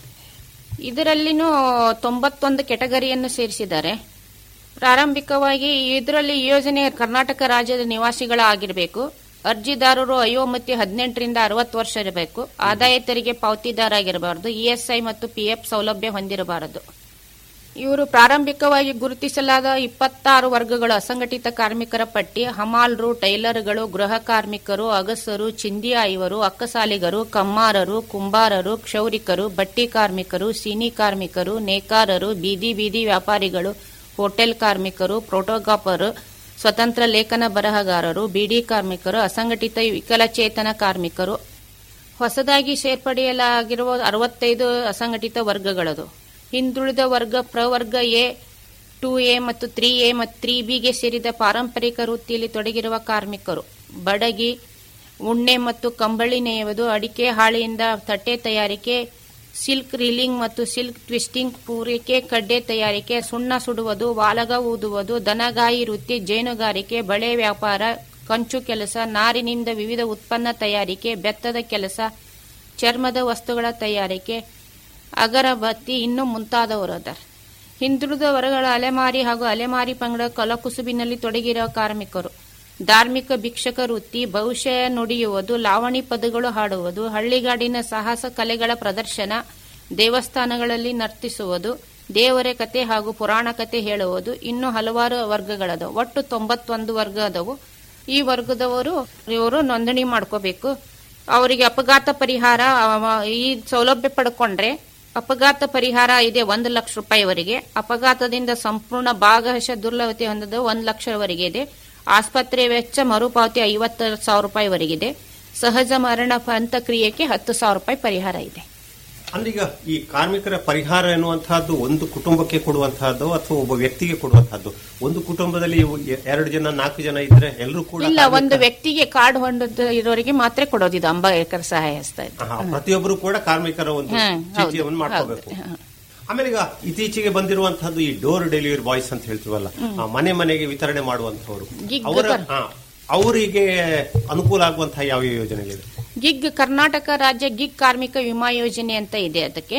ಇದರಲ್ಲಿನೂ ತೊಂಬತ್ತೊಂದು ಕೆಟಗರಿಯನ್ನು ಸೇರಿಸಿದ್ದಾರೆ ಪ್ರಾರಂಭಿಕವಾಗಿ ಇದರಲ್ಲಿ ಈ ಯೋಜನೆ ಕರ್ನಾಟಕ ರಾಜ್ಯದ ನಿವಾಸಿಗಳಾಗಿರಬೇಕು ಅರ್ಜಿದಾರರು ಅಯೋಮತಿ ಹದಿನೆಂಟರಿಂದ ಅರವತ್ತು ವರ್ಷ ಇರಬೇಕು ಆದಾಯ ತೆರಿಗೆ ಪಾವತಿದಾರಾಗಿರಬಾರದು ಇಎಸ್ಐ ಮತ್ತು ಪಿಎಫ್ ಸೌಲಭ್ಯ ಹೊಂದಿರಬಾರದು ಇವರು ಪ್ರಾರಂಭಿಕವಾಗಿ ಗುರುತಿಸಲಾದ ಇಪ್ಪತ್ತಾರು ವರ್ಗಗಳು ಅಸಂಘಟಿತ ಕಾರ್ಮಿಕರ ಪಟ್ಟಿ ಹಮಾಲ್ರು ಟೈಲರ್ಗಳು ಗೃಹ ಕಾರ್ಮಿಕರು ಅಗಸರು ಚಿಂದಿ ಐವರು ಅಕ್ಕಸಾಲಿಗರು ಕಮ್ಮಾರರು ಕುಂಬಾರರು ಕ್ಷೌರಿಕರು ಬಟ್ಟಿ ಕಾರ್ಮಿಕರು ಸೀನಿ ಕಾರ್ಮಿಕರು ನೇಕಾರರು ಬೀದಿ ಬೀದಿ ವ್ಯಾಪಾರಿಗಳು ಹೋಟೆಲ್ ಕಾರ್ಮಿಕರು ಪ್ರೋಟೋಗಾಪರು ಸ್ವತಂತ್ರ ಲೇಖನ ಬರಹಗಾರರು ಬಿಡಿ ಕಾರ್ಮಿಕರು ಅಸಂಘಟಿತ ವಿಕಲಚೇತನ ಕಾರ್ಮಿಕರು ಹೊಸದಾಗಿ ಸೇರ್ಪಡೆಯಲಾಗಿರುವ ಅರವತ್ತೈದು ಅಸಂಘಟಿತ ವರ್ಗಗಳದು ಹಿಂದುಳಿದ ವರ್ಗ ಪ್ರವರ್ಗ ಎ ಟೂ ಎ ಮತ್ತು ತ್ರೀ ಎ ಮತ್ತು ತ್ರೀ ಬಿಗೆ ಸೇರಿದ ಪಾರಂಪರಿಕ ವೃತ್ತಿಯಲ್ಲಿ ತೊಡಗಿರುವ ಕಾರ್ಮಿಕರು ಬಡಗಿ ಉಣ್ಣೆ ಮತ್ತು ಕಂಬಳಿ ನೇಯುವುದು ಅಡಿಕೆ ಹಾಳೆಯಿಂದ ತಟ್ಟೆ ತಯಾರಿಕೆ ಸಿಲ್ಕ್ ರೀಲಿಂಗ್ ಮತ್ತು ಸಿಲ್ಕ್ ಟ್ವಿಸ್ಟಿಂಗ್ ಪೂರೈಕೆ ಕಡ್ಡೆ ತಯಾರಿಕೆ ಸುಣ್ಣ ಸುಡುವುದು ವಾಲಗ ಊದುವುದು ದನಗಾಯಿ ವೃತ್ತಿ ಜೇನುಗಾರಿಕೆ ಬಳೆ ವ್ಯಾಪಾರ ಕಂಚು ಕೆಲಸ ನಾರಿನಿಂದ ವಿವಿಧ ಉತ್ಪನ್ನ ತಯಾರಿಕೆ ಬೆತ್ತದ ಕೆಲಸ ಚರ್ಮದ ವಸ್ತುಗಳ ತಯಾರಿಕೆ ಅಗರಬತ್ತಿ ಇನ್ನೂ ಮುಂತಾದವರು ಅದಾರೆ ಹಿಂದುಳಿದ ವರ್ಗಗಳ ಅಲೆಮಾರಿ ಹಾಗೂ ಅಲೆಮಾರಿ ಪಂಗಡ ಕಲಕುಸುಬಿನಲ್ಲಿ ತೊಡಗಿರುವ ಕಾರ್ಮಿಕರು ಧಾರ್ಮಿಕ ಭಿಕ್ಷಕ ವೃತ್ತಿ ಭವಿಷ್ಯ ನುಡಿಯುವುದು ಲಾವಣಿ ಪದಗಳು ಹಾಡುವುದು ಹಳ್ಳಿಗಾಡಿನ ಸಾಹಸ ಕಲೆಗಳ ಪ್ರದರ್ಶನ ದೇವಸ್ಥಾನಗಳಲ್ಲಿ ನರ್ತಿಸುವುದು ದೇವರ ಕತೆ ಹಾಗೂ ಪುರಾಣ ಕತೆ ಹೇಳುವುದು ಇನ್ನೂ ಹಲವಾರು ವರ್ಗಗಳದವು ಒಟ್ಟು ತೊಂಬತ್ತೊಂದು ವರ್ಗ ಅದವು ಈ ವರ್ಗದವರು ಇವರು ನೋಂದಣಿ ಮಾಡ್ಕೋಬೇಕು ಅವರಿಗೆ ಅಪಘಾತ ಪರಿಹಾರ ಅವ- ಈ ಸೌಲಭ್ಯ ಪಡ್ಕೊಂಡ್ರೆ ಅಪಘಾತ ಪರಿಹಾರ ಇದೆ ಒಂದು ಲಕ್ಷ ರೂಪಾಯಿವರೆಗೆ ಅಪಘಾತದಿಂದ ಸಂಪೂರ್ಣ ಭಾಗಶಃ ದುರ್ಲಭತೆ ಹೊಂದದ ಒಂದು ಲಕ್ಷವರೆಗೆ ಇದೆ ಆಸ್ಪತ್ರೆ ವೆಚ್ಚ ಮರುಪಾವತಿ ಐವತ್ತು ಸಾವಿರ ರೂಪಾಯಿವರೆಗಿದೆ ಸಹಜ ಮರಣ ಕ್ರಿಯೆಗೆ ಹತ್ತು ಸಾವಿರ ರೂಪಾಯಿ ಪರಿಹಾರ ಇದೆ ಅಂದ್ರೆ ಈಗ ಈ ಕಾರ್ಮಿಕರ ಪರಿಹಾರ ಎನ್ನುವಂತಹದ್ದು ಒಂದು ಕುಟುಂಬಕ್ಕೆ ಕೊಡುವಂತಹದ್ದು ಅಥವಾ ಒಬ್ಬ ವ್ಯಕ್ತಿಗೆ ಕೊಡುವಂತಹದ್ದು ಒಂದು ಕುಟುಂಬದಲ್ಲಿ ಇವು ಎ- ಎರಡು ಜನ ನಾಲ್ಕು ಜನ ಇದ್ರೆ ಎಲ್ಲರೂ ಕೂಡ ಇಲ್ಲ ಕಾರ್ಮಿಕ- ಒಂದು ವ್ಯಕ್ತಿಗೆ ಕಾರ್ಡ್ ಹೊಂದದ ಇರೋರಿಗೆ ಮಾತ್ರ ಕೊಡೋದಿದು ಅಂಬೇಡ್ಕರ್ ಸಹಾಯ ಹಸ್ತ ಇದೆ ಆಹಾ, ಪ್ರತಿಯೊಬ್ಬರು ಕೂಡ ಕಾರ್ಮಿಕರ ಒಂದು ಹ್ಮ್, ಹೌದು, ಚೀಟಿಯನ್ನು ಮಾಡ್ಕೋಬೇಕು ಹೌದು, ಹಾ. ಆಮೇಲೆ ಈಗ ಇತ್ತೀಚೆಗೆ ಬಂದಿರುವಂತಹದ್ದು ಈ ಡೋರ್ ಡೆಲಿವರಿ ಬಾಯ್ಸ್ ಅಂತ ಹೇಳ್ತೀವಲ್ಲ ಆ, ಮನೆ ಮನೆಗೆ ವಿತರಣೆ ಮಾಡುವಂತವರು ಗಿಗ್ ಅವರ ಕರ್- ಹಾ, ಅವರಿಗೆ ಅನುಕೂಲ ಆಗುವಂತಹ ಯಾವ ಯೋಜನೆಗಳಿದೆ ಗಿಗ್ ಕರ್ನಾಟಕ ರಾಜ್ಯ ಗಿಗ್ ಕಾರ್ಮಿಕ ವಿಮಾ ಯೋಜನೆ ಅಂತ ಇದೆ ಅದಕ್ಕೆ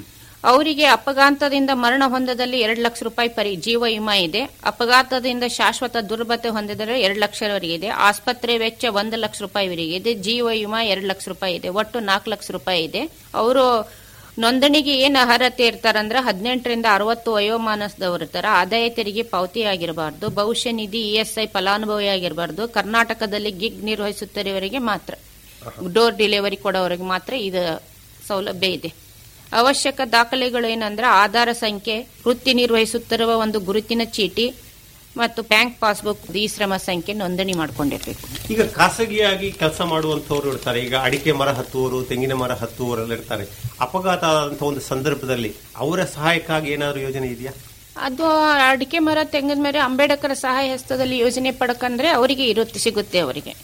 ಅವರಿಗೆ ಅಪಘಾತದಿಂದ ಮರಣ ಹೊಂದದಲ್ಲಿ ಎರಡು ಲಕ್ಷ ರೂಪಾಯಿ ಪರಿ ಜೀವ ವಿಮಾ ಇದೆ ಅಪಘಾತದಿಂದ ಶಾಶ್ವತ ದುರ್ಬಲತೆ ಹೊಂದಿದರೆ ಎರಡು ಲಕ್ಷವರೆಗೆ ಇದೆ ಆಸ್ಪತ್ರೆ ವೆಚ್ಚ ಒಂದು ಲಕ್ಷ ರೂಪಾಯಿವರೆಗೆ ಇದೆ ಜೀವ ವಿಮಾ ಎರಡು ಲಕ್ಷ ರೂಪಾಯಿ ಇದೆ ಒಟ್ಟು ನಾಲ್ಕು ಲಕ್ಷ ರೂಪಾಯಿ ಇದೆ ಅವರು ನೋಂದಣಿಗೆ ಏನು ಅರ್ಹತೆ ಇರ್ತಾರಂದ್ರೆ ಹದಿನೆಂಟರಿಂದ ಅರವತ್ತು ವಯೋಮಾನದವರು ಇರ್ತಾರೆ ಆದಾಯ ತೆರಿಗೆ ಪಾವತಿ ಆಗಿರಬಾರ್ದು ಭವಿಷ್ಯ ನಿಧಿ ಇಎಸ್ಐ ಫಲಾನುಭವಿ ಆಗಿರಬಾರ್ದು ಕರ್ನಾಟಕದಲ್ಲಿ ಗಿಗ್ ನಿರ್ವಹಿಸುತ್ತಿರುವವರಿಗೆ ಮಾತ್ರ ಡೋರ್ ಡೆಲಿವರಿ ಕೊಡೋವರಿಗೆ ಮಾತ್ರ ಇದು ಸೌಲಭ್ಯ ಇದೆ ಅವಶ್ಯಕ ದಾಖಲೆಗಳು ಏನಂದ್ರೆ ಆಧಾರ ಸಂಖ್ಯೆ ವೃತ್ತಿ ನಿರ್ವಹಿಸುತ್ತಿರುವ ಒಂದು ಗುರುತಿನ ಚೀಟಿ ಮತ್ತು ಬ್ಯಾಂಕ್ ಪಾಸ್ಬುಕ್ ಈ ಶ್ರಮ ಸಂಖ್ಯೆ ನೋಂದಣಿ ಮಾಡ್ಕೊಂಡಿರ್ಬೇಕು ಈಗ ಖಾಸಗಿಯಾಗಿ ಕೆಲಸ ಮಾಡುವಂತವರು ಇರ್ತಾರೆ ಈಗ ಅಡಿಕೆ ಮರ ಹತ್ತುವವರು ತೆಂಗಿನ ಮರ ಹತ್ತುವವರೆಲ್ಲ ಇರ್ತಾರೆ ಅಪಘಾತ ಅಂತ ಒಂದು ಸಂದರ್ಭದಲ್ಲಿ ಅವರ ಸಹಾಯಕ್ಕಾಗಿ ಏನಾದ್ರು ಯೋಜನೆ ಇದೆಯಾ ಅದು ಅಡಿಕೆ ಮರ ತೆಂಗಿನ ಮರ ಅಂಬೇಡ್ಕರ್ ಸಹಾಯ ಹಸ್ತದಲ್ಲಿ ಯೋಜನೆ ಪಡ್ಕಂದ್ರೆ ಅವರಿಗೆ ಇರುತ್ತೆ ಸಿಗುತ್ತೆ ಅವರಿಗೆ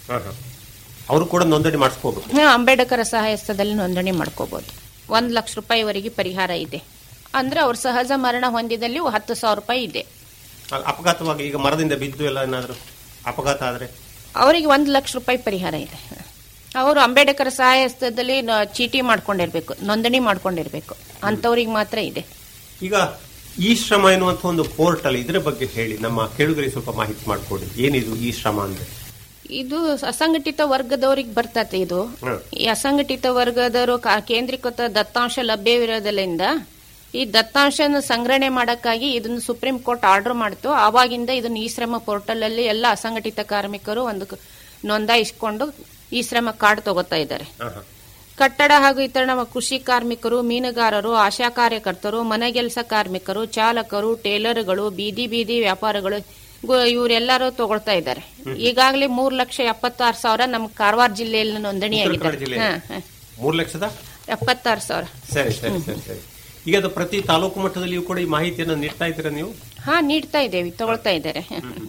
ಅವರು ಕೂಡ ನೋಂದಣಿ ಮಾಡಿಸ್ಕೋಬೇಕು ಹಾ, ಅಂಬೇಡ್ಕರ್ ಸಹಾಯ ಹಸ್ತದಲ್ಲಿ ನೋಂದಣಿ ಮಾಡ್ಕೋಬಹುದು ಒಂದ್ ಲಕ್ಷ ರೂಪಾಯಿವರೆಗೆ ಪರಿಹಾರ ಇದೆ ಅಂದ್ರೆ ಅವ್ರ ಸಹಜ ಮರಣ ಹೊಂದಿದಲ್ಲಿ ಹತ್ತು ಸಾವಿರ ರೂಪಾಯಿ ಇದೆ ಅ- ಅಪಘಾತವಾಗಿ ಈಗ ಮರದಿಂದ ಬಿದ್ದು ಎಲ್ಲ ಏನಾದ್ರು ಅಪಘಾತ ಆದ್ರೆ ಅವರಿಗೆ ಒಂದು ಲಕ್ಷ ರೂಪಾಯಿ ಪರಿಹಾರ ಇದೆ ಅವರು ಅಂಬೇಡ್ಕರ್ ಸಹಾಯ ಹಸ್ತದಲ್ಲಿ ನ- ಚೀಟಿ ಮಾಡ್ಕೊಂಡಿರ್ಬೇಕು ನೋಂದಣಿ ಮಾಡ್ಕೊಂಡಿರ್ಬೇಕು ಅಂತವ್ರಿಗೆ ಮಾತ್ರ ಇದೆ ಈಗ ಈ ಶ್ರಮ ಎನ್ನುವಂತ ಒಂದು ಪೋರ್ಟಲ್ ಇದರ ಬಗ್ಗೆ ಹೇಳಿ ನಮ್ಮ ಕೇಳುಗರಿಗೆ ಸ್ವಲ್ಪ ಮಾಹಿತಿ ಮಾಡಿಕೊಡಿ ಏನಿದು ಈ ಶ್ರಮ ಅಂದ್ರೆ ಇದು ಅಸಂಘಟಿತ ವರ್ಗದವರಿಗೆ ಬರ್ತತೆ ಇದು ಹ್ಮ್. ಈ ಅಸಂಘಟಿತ ವರ್ಗದವರು ಕಾ- ಕೇಂದ್ರೀಕೃತ ದತ್ತಾಂಶ ಲಭ್ಯವಿರೋದ್ರಿಂದ ಈ ದತ್ತಾಂಶನ ಸಂಗ್ರಹಣೆ ಮಾಡಕ್ಕಾಗಿ ಇದನ್ನು ಸುಪ್ರೀಂ ಕೋರ್ಟ್ ಆರ್ಡರ್ ಮಾಡ್ತು ಆವಾಗಿಂದ ಇದನ್ನ ಈ ಶ್ರಮ ಪೋರ್ಟಲ್ ಅಲ್ಲಿ ಎಲ್ಲ ಅಸಂಘಟಿತ ಕಾರ್ಮಿಕರು ಒಂದು ಕ- ನೋಂದಾಯಿಸಿಕೊಂಡು ಈ ಶ್ರಮ ಕಾರ್ಡ್ ತಗೋತಾ ಇದ್ದಾರೆ ಕಟ್ಟಡ ಹಾಗೂ ಇತರ ನಮ್ಮ ಕೃಷಿ ಕಾರ್ಮಿಕರು ಮೀನುಗಾರರು ಆಶಾ ಕಾರ್ಯಕರ್ತರು ಮನೆಗೆಲಸ ಕಾರ್ಮಿಕರು ಚಾಲಕರು ಟೇಲರ್ಗಳು ಬೀದಿ ಬೀದಿ ವ್ಯಾಪಾರಗಳು ಗು- ಇವರೆಲ್ಲರೂ ತಗೊಳ್ತಾ ಇದ್ದಾರೆ ಈಗಾಗಲೇ ಮೂರ್ ಲಕ್ಷ ಎಪ್ಪತ್ತಾರು ಸಾವಿರ ನಮ್ಮ ಕಾರವಾರ ಜಿಲ್ಲೆಯಲ್ಲಿ ಉತ್ತರ ನೋಂದಣಿಯಾಗಿದೆ ಕನ್ನಡ ಜಿಲ್ಲೆ ಹಾ, ಹಾ. ಮೂರು ಲಕ್ಷದ ಎಪ್ಪತ್ತಾರು ಸಾವಿರ ಸರಿ ಸರಿ ಸರಿ ಸರಿ ಈಗ ಅದು ಪ್ರತಿ ತಾಲೂಕು ಮಟ್ಟದಲ್ಲಿಯೂ ಕೂಡ ಈ ಮಾಹಿತಿಯನ್ನು ನೀಡ್ತಾ ಇದ್ದೀರಾ ನೀವು ಹಾ ನೀಡ್ತಾ ಇದ್ದೇವೆ ತಗೊಳ್ತಾ ಇದ್ದಾರೆ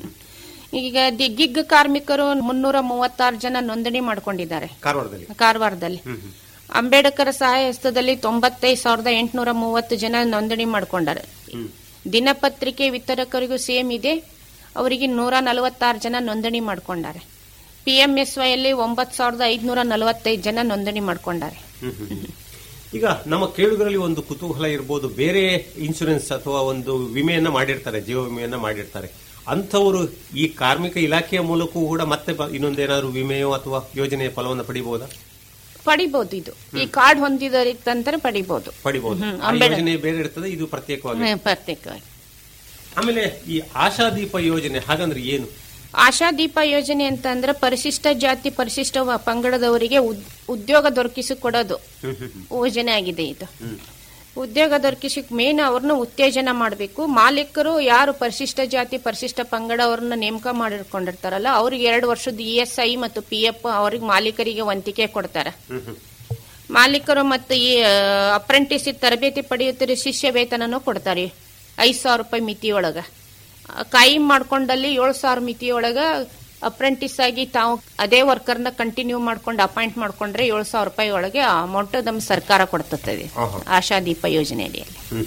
ಈಗ ದಿ- ಗಿಗ್ ಕಾರ್ಮಿಕರು ಮುನ್ನೂರ ಮೂವತ್ತಾರು ಜನ ನೋಂದಣಿ ಮಾಡ್ಕೊಂಡಿದ್ದಾರೆ ಕಾರವಾರದಲ್ಲಿ ಕಾರವಾರದಲ್ಲಿ ಅಂಬೇಡ್ಕರ್ ಸಹಾಯ ಹಸ್ತದಲ್ಲಿ ತೊಂಬತ್ತೈದು ಸಾವಿರದ ಎಂಟುನೂರ ಮೂವತ್ತು ಜನ ನೋಂದಣಿ ಮಾಡ್ಕೊಂಡಾರೆ ದಿನಪತ್ರಿಕೆ ವಿತರಕರಿಗೂ ಸೇಮ್ ಇದೆ ಅವರಿಗೆ ನೂರ ನಲವತ್ತಾರು ಜನ ನೋಂದಣಿ ಮಾಡ್ಕೊಂಡಾರೆ ಪಿಎಂಎಸ್ವೈ ಅಲ್ಲಿ ಒಂಬತ್ತು ಸಾವಿರದ ಐದುನೂರ ನಲವತ್ತೈದು ಜನ ನೋಂದಣಿ ಮಾಡ್ಕೊಂಡಾರೆ ಹ್ಮ್, ಹ್ಮ್, ಹ್ಮ್. ಈಗ ನಮ್ಮ ಕೇಳುಗರಲ್ಲಿ ಒಂದು ಕುತೂಹಲ ಇರ್ಬೋದು ಬೇರೆ ಇನ್ಶೂರೆನ್ಸ್ ಅಥವಾ ಒಂದು ವಿಮೆಯನ್ನ ಮಾಡಿರ್ತಾರೆ ಜೀವ ವಿಮೆಯನ್ನ ಮಾಡಿರ್ತಾರೆ ಅಂಥವರು ಈ ಕಾರ್ಮಿಕ ಇಲಾಖೆಯ ಮೂಲಕವೂ ಕೂಡ ಮತ್ತೆ ಬ- ಇನ್ನೊಂದೇನಾದ್ರು ವಿಮೆಯೋ ಅಥವಾ ಯೋಜನೆಯ ಫಲವನ್ನು ಪಡಿಬಹುದಾ ಪಡಿಬಹುದು ಇದು ಈ ಕಾರ್ಡ್ ಹೊಂದಿದರಿತ್ತಂದ್ರೆ ಪಡಿಬಹುದು ಪಡಿಬಹುದು ಹ್ಮ್, ಆ ಅಂಬೇಡ್ಕರ್- ಯೋಜನೆ ಬೇರೆ ಇರ್ತದೆ ಇದು ಪ್ರತ್ಯೇಕವಾಗಿ ಹ್ಮ್, ಪ್ರತ್ಯೇಕವಾಗಿ ಆಮೇಲೆ ಈ ಆಶಾದೀಪ ಯೋಜನೆ ಹಾಗಂದ್ರೆ ಏನು ಆಶಾದೀಪ ಯೋಜನೆ ಅಂತಂದ್ರೆ ಪರಿಶಿಷ್ಟ ಜಾತಿ ಪರಿಶಿಷ್ಟ ವ- ಪಂಗಡದವರಿಗೆ ಉದ್- ಉದ್ಯೋಗ ದೊರಕಿಸಿಕೊಡೋದು ಯೋಜನೆ ಆಗಿದೆ ಇದು ಉದ್ಯೋಗ ದೊರಕಿಸಕ್ ಮೇನ್ ಅವ್ರನ್ನ ಉತ್ತೇಜನ ಮಾಡಬೇಕು ಮಾಲೀಕರು ಯಾರು ಪರಿಶಿಷ್ಟ ಜಾತಿ ಪರಿಶಿಷ್ಟ ಪಂಗಡ ಅವ್ರನ್ನ ನೇಮಕ ಮಾಡಿರ್ಕೊಂಡಿರ್ತಾರಲ್ಲ ಅವ್ರಿಗೆ ಎರಡು ವರ್ಷದ ಇ ಎಸ್ ಐ ಮತ್ತು ಪಿ ಎಫ್ ಅವ್ರಿಗೆ ಮಾಲೀಕರಿಗೆ ವಂತಿಕೆ ಕೊಡ್ತಾರೆ ಮಾಲೀಕರು ಮತ್ತು ಈ ಅಪ್ರೆಂಟಿಸ್ ತರಬೇತಿ ಪಡೆಯುತ್ತಿರೋ ಶಿಷ್ಯ ವೇತನನೂ ಕೊಡ್ತಾರೆ ಐದು ಸಾವಿರ ರೂಪಾಯಿ ಮಿತಿಯೊಳಗ ಆ, ಕಾಯಂ ಮಾಡ್ಕೊಂಡಲ್ಲಿ ಏಳು ಸಾವಿರ ಮಿತಿಯೊಳಗ ಅಪ್ರೆಂಟಿಸ್ ಆಗಿ ತಾವು ಅದೇ ವರ್ಕರ್ನ ಕಂಟಿನ್ಯೂ ಮಾಡ್ಕೊಂಡು ಅಪಾಯಿಂಟ್ ಮಾಡ್ಕೊಂಡ್ರೆ ಏಳು ಸಾವಿರ ರೂಪಾಯಿ ಒಳಗೆ ಅಮೌಂಟ್ ನಮ್ಮ ಸರ್ಕಾರ ಕೊಡ್ತದೆ ಆಹಾ. ಆಶಾದೀಪ ಯೋಜನೆಯಲ್ಲಿ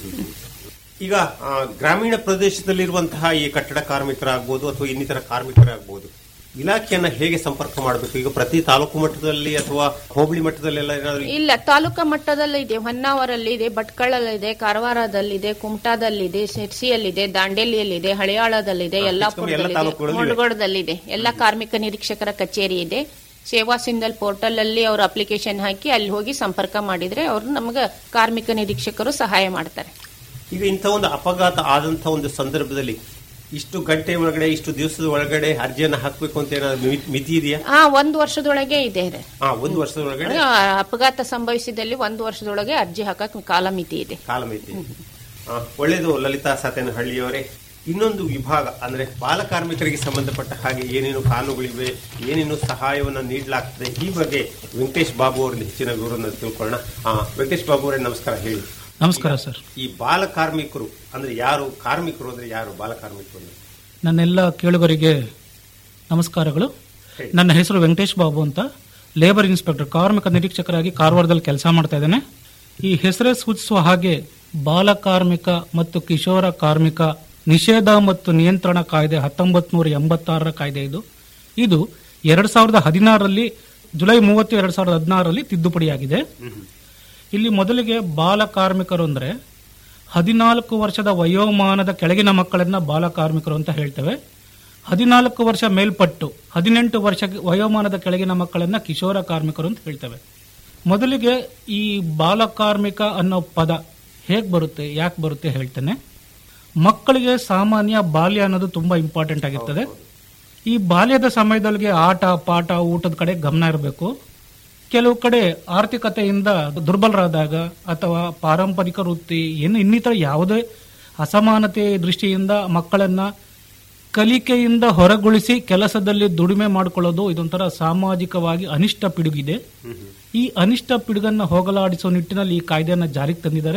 ಈಗ ಆ, ಗ್ರಾಮೀಣ ಪ್ರದೇಶದಲ್ಲಿರುವಂತಹ ಈ ಕಟ್ಟಡ ಕಾರ್ಮಿಕರಾಗ್ಬೋದು ಅಥವಾ ಇನ್ನಿತರ ಕಾರ್ಮಿಕರಾಗ್ಬೋದು ಇಲಾಖೆಯನ್ನ ಹೇಗೆ ಸಂಪರ್ಕ ಮಾಡಬೇಕು ಈಗ ಪ್ರತಿ ತಾಲೂಕು ಮಟ್ಟದಲ್ಲಿ ಅಥವಾ ಹೋಬಳಿ ಮಟ್ಟದಲ್ಲೆಲ್ಲ ಏನಾದ್ರು ಇಲ್ಲ ತಾಲೂಕಾ ಮಟ್ಟದಲ್ಲಿ ಇದೆ ಹೊನ್ನಾವರಲ್ಲಿ ಇದೆ ಭಟ್ಕಳಲ್ಲಿದೆ ಕಾರವಾರದಲ್ಲಿದೆ ಕುಮಟಾದಲ್ಲಿದೆ ಸಿರ್ಸಿಯಲ್ಲಿದೆ ದಾಂಡೇಲಿಯಲ್ಲಿದೆ ಹಳಿಯಾಳದಲ್ಲಿದೆ ಎಲ್ಲ ಯಲ್ಲಾಪುರದಲ್ಲಿದೆ ತಾಲೂಕುಗಳಲ್ಲಿ ಇವೆ. ಮುಂಡಗೋಡದಲ್ಲಿದೆ ಎಲ್ಲ ಕಾರ್ಮಿಕ ನಿರೀಕ್ಷಕರ ಕಚೇರಿ ಇದೆ ಸೇವಾ ಸಿಂಧಲ್ ಪೋರ್ಟಲ್ ಅಲ್ಲಿ ಅವ್ರ ಅಪ್ಲಿಕೇಶನ್ ಹಾಕಿ ಅಲ್ಲಿ ಹೋಗಿ ಸಂಪರ್ಕ ಮಾಡಿದ್ರೆ ಅವರು ನಮ್ಗೆ ಕಾರ್ಮಿಕ ನಿರೀಕ್ಷಕರು ಸಹಾಯ ಮಾಡ್ತಾರೆ ಈಗ ಇಂಥ ಒಂದು ಅಪಘಾತ ಆದಂತ ಒಂದು ಸಂದರ್ಭದಲ್ಲಿ ಇಷ್ಟು ಗಂಟೆ ಒಳಗಡೆ ಇಷ್ಟು ದಿವಸದ ಒಳಗಡೆ ಅರ್ಜಿಯನ್ನ ಹಾಕಬೇಕು ಅಂತ ಏನಾದ್ರು ಮಿತಿ- ಮಿತಿ ಇದೆಯಾ ಆ ಒಂದು ವರ್ಷದೊಳಗೆ ಇದೆ ಇದೆ. ಆ ಒಂದು ವರ್ಷದ ಒಳಗಡೆ ಆ, ಅಪಘಾತ ಸಂಭವಿಸಿದಲ್ಲಿ ಒಂದು ವರ್ಷದೊಳಗೆ ಅರ್ಜಿ ಹಾಕಕ್ ಕಾಲಮಿತಿ ಇದೆ ಕಾಲ ಮಿತಿ ಆ, ಒಳ್ಳೆಯದು ಲಲಿತಾ ಸಾತೇನಹಳ್ಳಿಯವರೇ ಇನ್ನೊಂದು ವಿಭಾಗ ಅಂದ್ರೆ ಬಾಲ ಕಾರ್ಮಿಕರಿಗೆ ಸಂಬಂಧಪಟ್ಟ ಹಾಗೆ ಏನೇನು ಕಾನೂನುಗಳಿವೆ ಏನೇನು ಸಹಾಯವನ್ನು ನೀಡಲಾಗ್ತದೆ ಈ ಬಗ್ಗೆ ವೆಂಕಟೇಶ್ ಬಾಬು ಅವರಿಂದ ಹೆಚ್ಚಿನ ವಿವರವನ್ನು ತಿಳ್ಕೊಳ್ಳೋಣ ಆ, ವೆಂಕಟೇಶ್ ಬಾಬು ಅವರೇ ನಮಸ್ಕಾರ ಹೇಳಿ ನಮಸ್ಕಾರ ಸರ್ ಈ ಬಾಲ ಕಾರ್ಮಿಕರು ಅಂದ್ರೆ ಯಾರು ಕಾರ್ಮಿಕರು ಅಂದ್ರೆ ಯಾರು ಬಾಲ ಕಾರ್ಮಿಕರು ಅಂದ್ರೆ ನನ್ನೆಲ್ಲ ಕೇಳುಗರಿಗೆ ನಮಸ್ಕಾರಗಳು ಹೇಳಿ. ನನ್ನ ಹೆಸರು ವೆಂಕಟೇಶ್ ಬಾಬು ಅಂತ ಲೇಬರ್ ಇನ್ಸ್ಪೆಕ್ಟರ್ ಕಾರ್ಮಿಕ ನಿರೀಕ್ಷಕರಾಗಿ ಕಾರವಾರದಲ್ಲಿ ಕೆಲಸ ಮಾಡ್ತಾ ಇದ್ದೇನೆ ಈ ಹೆಸರೇ ಸೂಚಿಸುವ ಹಾಗೆ ಬಾಲ ಕಾರ್ಮಿಕ ಮತ್ತು ಕಿಶೋರ ಕಾರ್ಮಿಕ ನಿಷೇಧ ಮತ್ತು ನಿಯಂತ್ರಣ ಕಾಯ್ದೆ ಹತ್ತೊಂಬತ್ ನೂರ ಎಂಬತ್ತಾರರ ಕಾಯ್ದೆ ಇದು ಇದು ಎರಡ್ ಸಾವಿರದ ಹದಿನಾರರಲ್ಲಿ ಜುಲೈ ಮೂವತ್ತು ಎರಡ್ ಸಾವಿರದ ಹದಿನಾರರಲ್ಲಿ ತಿದ್ದುಪಡಿಯಾಗಿದೆ ಇಲ್ಲಿ ಮೊದಲಿಗೆ ಬಾಲ ಕಾರ್ಮಿಕರು ಅಂದ್ರೆ ಹದಿನಾಲ್ಕು ವರ್ಷದ ವಯೋಮಾನದ ಕೆಳಗಿನ ಮಕ್ಕಳನ್ನ ಬಾಲ ಕಾರ್ಮಿಕರು ಅಂತ ಹೇಳ್ತೇವೆ ಹದಿನಾಲ್ಕು ವರ್ಷ ಮೇಲ್ಪಟ್ಟು ಹದಿನೆಂಟು ವರ್ಷ ವಯೋಮಾನದ ಕೆಳಗಿನ ಮಕ್ಕಳನ್ನ ಕಿಶೋರ ಕಾರ್ಮಿಕರು ಅಂತ ಹೇಳ್ತೇವೆ ಮೊದಲಿಗೆ ಈ ಬಾಲ ಕಾರ್ಮಿಕ ಅನ್ನೋ ಪದ ಹೇಗೆ ಬರುತ್ತೆ ಯಾಕೆ ಬರುತ್ತೆ ಹೇಳ್ತೇನೆ ಮಕ್ಕಳಿಗೆ ಸಾಮಾನ್ಯ ಬಾಲ್ಯ ಅನ್ನೋದು ತುಂಬಾ ಇಂಪಾರ್ಟೆಂಟ್ ಆಗಿರ್ತದೆ ಈ ಬಾಲ್ಯದ ಸಮಯದೊಳಗೆ ಆಟ ಪಾಠ ಊಟದ ಕಡೆ ಗಮನ ಇರಬೇಕು ಕೆಲವು ಕಡೆ ಆರ್ಥಿಕತೆಯಿಂದ ದುರ್ಬಲರಾದಾಗ ಅಥವಾ ಪಾರಂಪರಿಕ ವೃತ್ತಿ ಏನು ಇನ್ನಿತರ ಯಾವುದೇ ಅಸಮಾನತೆ ದೃಷ್ಟಿಯಿಂದ ಮಕ್ಕಳನ್ನ ಕಲಿಕೆಯಿಂದ ಹೊರಗೊಳಿಸಿ ಕೆಲಸದಲ್ಲಿ ದುಡಿಮೆ ಮಾಡಿಕೊಳ್ಳೋದು ಇದೊಂಥರ ಸಾಮಾಜಿಕವಾಗಿ ಅನಿಷ್ಟ ಪಿಡುಗಿದೆ ಈ ಅನಿಷ್ಟ ಪಿಡುಗನ್ನ ಹೋಗಲಾಡಿಸುವ ನಿಟ್ಟಿನಲ್ಲಿ ಈ ಕಾಯ್ದೆಯನ್ನು ಜಾರಿಗೆ ತಂದಿದ್ದಾರೆ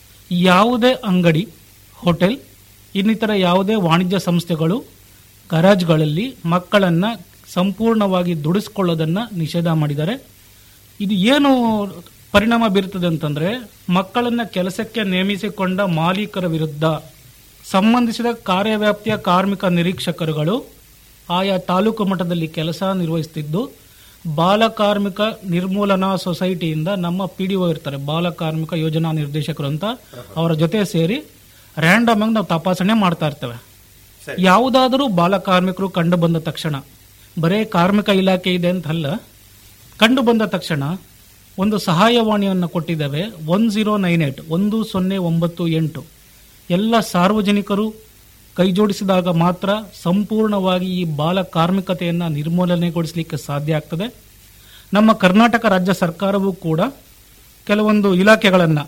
ಯಾವುದೇ ಅಂಗಡಿ ಹೋಟೆಲ್ ಇನ್ನಿತರ ಯಾವುದೇ ವಾಣಿಜ್ಯ ಸಂಸ್ಥೆಗಳು ಗರಾಜ್ಗಳಲ್ಲಿ ಮಕ್ಕಳನ್ನ ಸಂಪೂರ್ಣವಾಗಿ ದುಡಿಸ್ಕೊಳ್ಳೋದನ್ನ ನಿಷೇಧ ಮಾಡಿದ್ದಾರೆ ಇದು ಏನು ಪರಿಣಾಮ ಬೀರುತ್ತದೆ ಅಂತಂದ್ರೆ ಮಕ್ಕಳನ್ನ ಕೆಲಸಕ್ಕೆ ನೇಮಿಸಿಕೊಂಡ ಮಾಲೀಕರ ವಿರುದ್ಧ ಸಂಬಂಧಿಸಿದ ಕಾರ್ಯವ್ಯಾಪ್ತಿಯ ಕಾರ್ಮಿಕ ನಿರೀಕ್ಷಕರುಗಳು ಆಯಾ ತಾಲೂಕು ಮಟ್ಟದಲ್ಲಿ ಕೆಲಸ ನಿರ್ವಹಿಸುತ್ತಿದ್ದು ಬಾಲ ಕಾರ್ಮಿಕ ನಿರ್ಮೂಲನಾ ಸೊಸೈಟಿಯಿಂದ ನಮ್ಮ ಪಿಡಿಒ ಇರ್ತಾರೆ ಬಾಲ ಕಾರ್ಮಿಕ ಯೋಜನಾ ನಿರ್ದೇಶಕರು ಅಂತ ಅವರ ಜೊತೆ ಸೇರಿ ರ್ಯಾಂಡಮ್ ಆಗಿ ನಾವು ತಪಾಸಣೆ ಮಾಡ್ತಾ ಇರ್ತೇವೆ ಯಾವುದಾದರೂ ಬಾಲ ಕಾರ್ಮಿಕರು ಕಂಡು ಬಂದ ತಕ್ಷಣ ಬರೇ ಕಾರ್ಮಿಕ ಇಲಾಖೆ ಇದೆ ಅಂತ ಅಲ್ಲ ಕಂಡು ಬಂದ ತಕ್ಷಣ ಒಂದು ಸಹಾಯವಾಣಿಯನ್ನು ಕೊಟ್ಟಿದ್ದೇವೆ ಒನ್ ಜೀರೋ ನೈನ್ ಏಟ್ ಒಂದು ಸೊನ್ನೆ ಒಂಬತ್ತು ಎಂಟು ಎಲ್ಲ ಸಾರ್ವಜನಿಕರು ಕೈಜೋಡಿಸಿದಾಗ ಮಾತ್ರ ಸಂಪೂರ್ಣವಾಗಿ ಈ ಬಾಲ ಕಾರ್ಮಿಕತೆಯನ್ನು ನಿರ್ಮೂಲನೆಗೊಳಿಸಲಿಕ್ಕೆ ಸಾಧ್ಯ ಆಗ್ತದೆ ನಮ್ಮ ಕರ್ನಾಟಕ ರಾಜ್ಯ ಸರ್ಕಾರವೂ ಕೂಡ ಕೆಲವೊಂದು ಇಲಾಖೆಗಳನ್ನು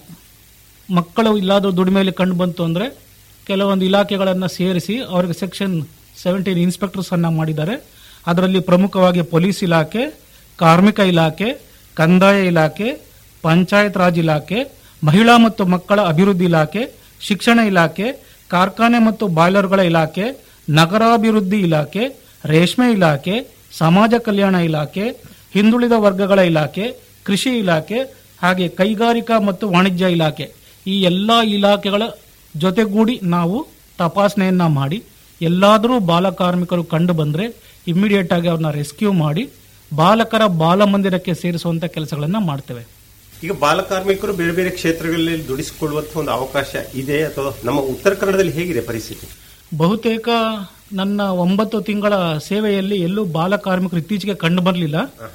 ಮಕ್ಕಳು ಇಲ್ಲಾದರೂ ದುಡಿಮೆಯಲ್ಲಿ ಕಂಡು ಬಂತು ಅಂದರೆ ಕೆಲವೊಂದು ಇಲಾಖೆಗಳನ್ನು ಸೇರಿಸಿ ಅವರಿಗೆ ಸೆಕ್ಷನ್ ಸೆವೆಂಟೀನ್ ಇನ್ಸ್ಪೆಕ್ಟರ್ಸ್ ಅನ್ನ ಮಾಡಿದ್ದಾರೆ ಅದರಲ್ಲಿ ಪ್ರಮುಖವಾಗಿ ಪೊಲೀಸ್ ಇಲಾಖೆ ಕಾರ್ಮಿಕ ಇಲಾಖೆ ಕಂದಾಯ ಇಲಾಖೆ ಪಂಚಾಯತ್ ರಾಜ್ ಇಲಾಖೆ ಮಹಿಳಾ ಮತ್ತು ಮಕ್ಕಳ ಅಭಿವೃದ್ಧಿ ಇಲಾಖೆ ಶಿಕ್ಷಣ ಇಲಾಖೆ ಕಾರ್ಖಾನೆ ಮತ್ತು ಬಾಯ್ಲರ್ಗಳ ಇಲಾಖೆ ನಗರಾಭಿವೃದ್ಧಿ ಇಲಾಖೆ ರೇಷ್ಮೆ ಇಲಾಖೆ ಸಮಾಜ ಕಲ್ಯಾಣ ಇಲಾಖೆ ಹಿಂದುಳಿದ ವರ್ಗಗಳ ಇಲಾಖೆ ಕೃಷಿ ಇಲಾಖೆ ಹಾಗೆ ಕೈಗಾರಿಕಾ ಮತ್ತು ವಾಣಿಜ್ಯ ಇಲಾಖೆ ಈ ಎಲ್ಲ ಇಲಾಖೆಗಳ ಜೊತೆಗೂಡಿ ನಾವು ತಪಾಸಣೆಯನ್ನ ಮಾಡಿ ಎಲ್ಲಾದರೂ ಬಾಲ ಕಾರ್ಮಿಕರು ಕಂಡು ಬಂದ್ರೆ ಇಮಿಡಿಯೇಟ್ ಆಗಿ ಅವ್ರನ್ನ ರೆಸ್ಕ್ಯೂ ಮಾಡಿ ಬಾಲಕರ ಬಾಲಮಂದಿರಕ್ಕೆ ಸೇರಿಸುವಂತ ಕೆಲಸಗಳನ್ನ ಮಾಡ್ತೇವೆ ಈಗ ಬಾಲ ಕಾರ್ಮಿಕರು ಬೇರೆ ಬೇರೆ ಕ್ಷೇತ್ರಗಳಲ್ಲಿ ದುಡಿಸಿಕೊಳ್ಳುವಂತಹ ಒಂದು ಅವಕಾಶ ಇದೆ ಅಥವಾ ನಮ್ಮ ಉತ್ತರ ಕನ್ನಡದಲ್ಲಿ ಹೇಗಿದೆ ಪರಿಸ್ಥಿತಿ ಬಹುತೇಕ ನನ್ನ ಒಂಬತ್ತು ತಿಂಗಳ ಸೇವೆಯಲ್ಲಿ ಎಲ್ಲೂ ಬಾಲ ಕಾರ್ಮಿಕರು ಇತ್ತೀಚೆಗೆ ಕಂಡು ಬರಲಿಲ್ಲ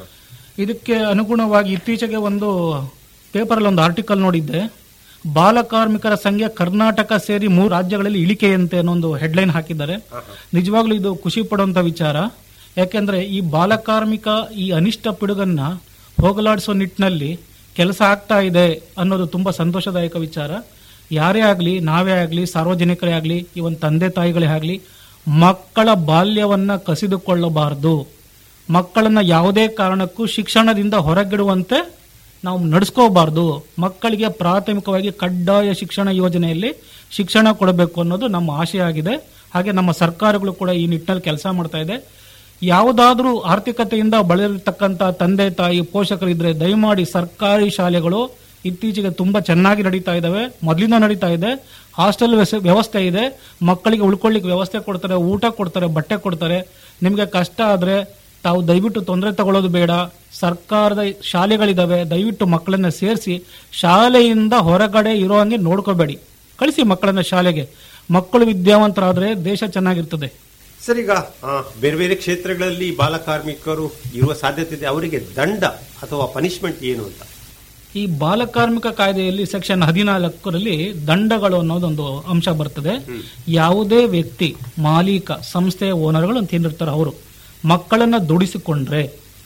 ಇದಕ್ಕೆ ಅನುಗುಣವಾಗಿ ಇತ್ತೀಚೆಗೆ ಒಂದು ಪೇಪರಲ್ಲಿ ಒಂದು ಆರ್ಟಿಕಲ್ ನೋಡಿದ್ದೆ ಬಾಲ ಕಾರ್ಮಿಕರ ಸಂಖ್ಯೆ ಕರ್ನಾಟಕ ಸೇರಿ ಮೂರು ರಾಜ್ಯಗಳಲ್ಲಿ ಇಳಿಕೆಯಂತೆ ಅನ್ನೋ ಒಂದು ಹೆಡ್ಲೈನ್ ಹಾಕಿದ್ದಾರೆ ನಿಜವಾಗ್ಲೂ ಇದು ಖುಷಿ ಪಡುವಂತ ವಿಚಾರ ಯಾಕೆಂದ್ರೆ ಈ ಬಾಲ ಕಾರ್ಮಿಕ ಈ ಅನಿಷ್ಟ ಪಿಡುಗನ್ನ ಹೋಗಲಾಡಿಸುವ ನಿಟ್ಟಿನಲ್ಲಿ ಕೆಲಸ ಆಗ್ತಾ ಇದೆ ಅನ್ನೋದು ತುಂಬಾ ಸಂತೋಷದಾಯಕ ವಿಚಾರ ಯಾರೇ ಆಗಲಿ ನಾವೇ ಆಗಲಿ ಸಾರ್ವಜನಿಕರೇ ಆಗಲಿ ಇವನ್ ತಂದೆ ತಾಯಿಗಳೇ ಆಗಲಿ ಮಕ್ಕಳ ಬಾಲ್ಯವನ್ನ ಕಸಿದುಕೊಳ್ಳಬಾರದು ಮಕ್ಕಳನ್ನ ಯಾವುದೇ ಕಾರಣಕ್ಕೂ ಶಿಕ್ಷಣದಿಂದ ಹೊರಗಿಡುವಂತೆ ನಾವು ನಡೆಸ್ಕೋಬಾರ್ದು ಮಕ್ಕಳಿಗೆ ಪ್ರಾಥಮಿಕವಾಗಿ ಕಡ್ಡಾಯ ಶಿಕ್ಷಣ ಯೋಜನೆಯಲ್ಲಿ ಶಿಕ್ಷಣ ಕೊಡಬೇಕು ಅನ್ನೋದು ನಮ್ಮ ಆಶಯ ಆಗಿದೆ ಹಾಗೆ ನಮ್ಮ ಸರ್ಕಾರಗಳು ಕೂಡ ಈ ನಿಟ್ಟಿನಲ್ಲಿ ಕೆಲಸ ಮಾಡ್ತಾ ಇದೆ ಯಾವುದಾದ್ರೂ ಆರ್ಥಿಕತೆಯಿಂದ ಬಳಲಿರ್ತಕ್ಕಂಥ ತಂದೆ ತಾಯಿ ಪೋಷಕರಿದ್ರೆ ದಯಮಾಡಿ ಸರ್ಕಾರಿ ಶಾಲೆಗಳು ಇತ್ತೀಚೆಗೆ ತುಂಬಾ ಚೆನ್ನಾಗಿ ನಡೀತಾ ಇದಾವೆ ಮೊದಲಿಂದ ನಡೀತಾ ಇದೆ ಹಾಸ್ಟೆಲ್ ವ್ಯವಸ್ಥೆ- ವ್ಯವಸ್ಥೆ ಇದೆ ಮಕ್ಕಳಿಗೆ ಉಳ್ಕೊಳ್ಳಿಕ್ಕೆ ವ್ಯವಸ್ಥೆ ಕೊಡ್ತಾರೆ ಊಟ ಕೊಡ್ತಾರೆ ಬಟ್ಟೆ ಕೊಡ್ತಾರೆ ನಿಮಗೆ ಕಷ್ಟ ಆದ್ರೆ ತಾವು ದಯವಿಟ್ಟು ತೊಂದರೆ ತಗೊಳ್ಳೋದು ಬೇಡ ಸರ್ಕಾರದ ಶಾಲೆಗಳಿದಾವೆ ದಯವಿಟ್ಟು ಮಕ್ಕಳನ್ನ ಸೇರಿಸಿ ಶಾಲೆಯಿಂದ ಹೊರಗಡೆ ಇರೋ ಹಂಗೆ ನೋಡ್ಕೋಬೇಡಿ ಕಳಿಸಿ ಮಕ್ಕಳನ್ನ ಶಾಲೆಗೆ ಮಕ್ಕಳು ವಿದ್ಯಾವಂತರಾದ್ರೆ ದೇಶ ಚೆನ್ನಾಗಿರ್ತದೆ ಸರ್ ಈಗ ಆ, ಬೇರೆ ಬೇರೆ ಕ್ಷೇತ್ರಗಳಲ್ಲಿ ಬಾಲ ಕಾರ್ಮಿಕರು ಇರುವ ಸಾಧ್ಯತೆ ಇದೆ ಅವರಿಗೆ ದಂಡ ಅಥವಾ ಪನಿಷ್ಮೆಂಟ್ ಏನು ಅಂತ ಈ ಬಾಲಕಾರ್ಮಿಕ ಕಾಯ್ದೆಯಲ್ಲಿ ಸೆಕ್ಷನ್ ಹದಿನಾಲ್ಕರಲ್ಲಿ ದಂಡಗಳು ಅನ್ನೋದೊಂದು ಅಂಶ ಬರ್ತದೆ ಯಾವುದೇ ವ್ಯಕ್ತಿ ಮಾಲೀಕ ಸಂಸ್ಥೆಯ ಓನರ್ಗಳು ಅಂತ ಏನಿರ್ತಾರೆ ಅವರು ಮಕ್ಕಳನ್ನ ದುಡಿಸಿಕೊಂಡ್ರೆ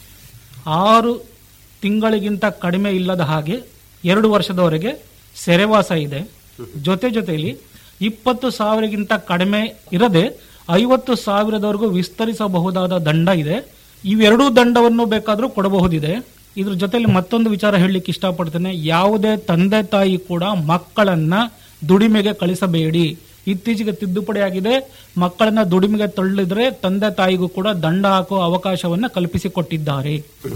ಆರು ತಿಂಗಳಿಗಿಂತ ಕಡಿಮೆ ಇಲ್ಲದ ಹಾಗೆ ಎರಡು ವರ್ಷದವರೆಗೆ ಸೆರೆವಾಸ ಇದೆ ಜೊತೆ ಜೊತೆಯಲ್ಲಿ ಇಪ್ಪತ್ತು ಸಾವಿರಗಿಂತ ಕಡಿಮೆ ಇರದೆ ಐವತ್ತು ಸಾವಿರದವರೆಗೂ ವಿಸ್ತರಿಸಬಹುದಾದ ದಂಡ ಇದೆ ಇವೆರಡೂ ದಂಡವನ್ನು ಬೇಕಾದರೂ ಕೊಡಬಹುದಿದೆ ಇದ್ರ ಜೊತೆಲಿ ಮತ್ತೊಂದು ವಿಚಾರ ಹೇಳಲಿಕ್ಕೆ ಇಷ್ಟಪಡ್ತೇನೆ ಯಾವುದೇ ತಂದೆ ತಾಯಿ ಕೂಡ ಮಕ್ಕಳನ್ನ ದುಡಿಮೆಗೆ ಕಳಿಸಬೇಡಿ ಇತ್ತೀಚೆಗೆ ತಿದ್ದುಪಡಿ ಆಗಿದೆ ಮಕ್ಕಳನ್ನ ದುಡಿಮೆಗೆ ತಳ್ಳಿದ್ರೆ ತಂದೆ ತಾಯಿಗೂ ಕೂಡ ದಂಡ ಹಾಕುವ ಅವಕಾಶವನ್ನ ಕಲ್ಪಿಸಿಕೊಟ್ಟಿದ್ದಾರೆ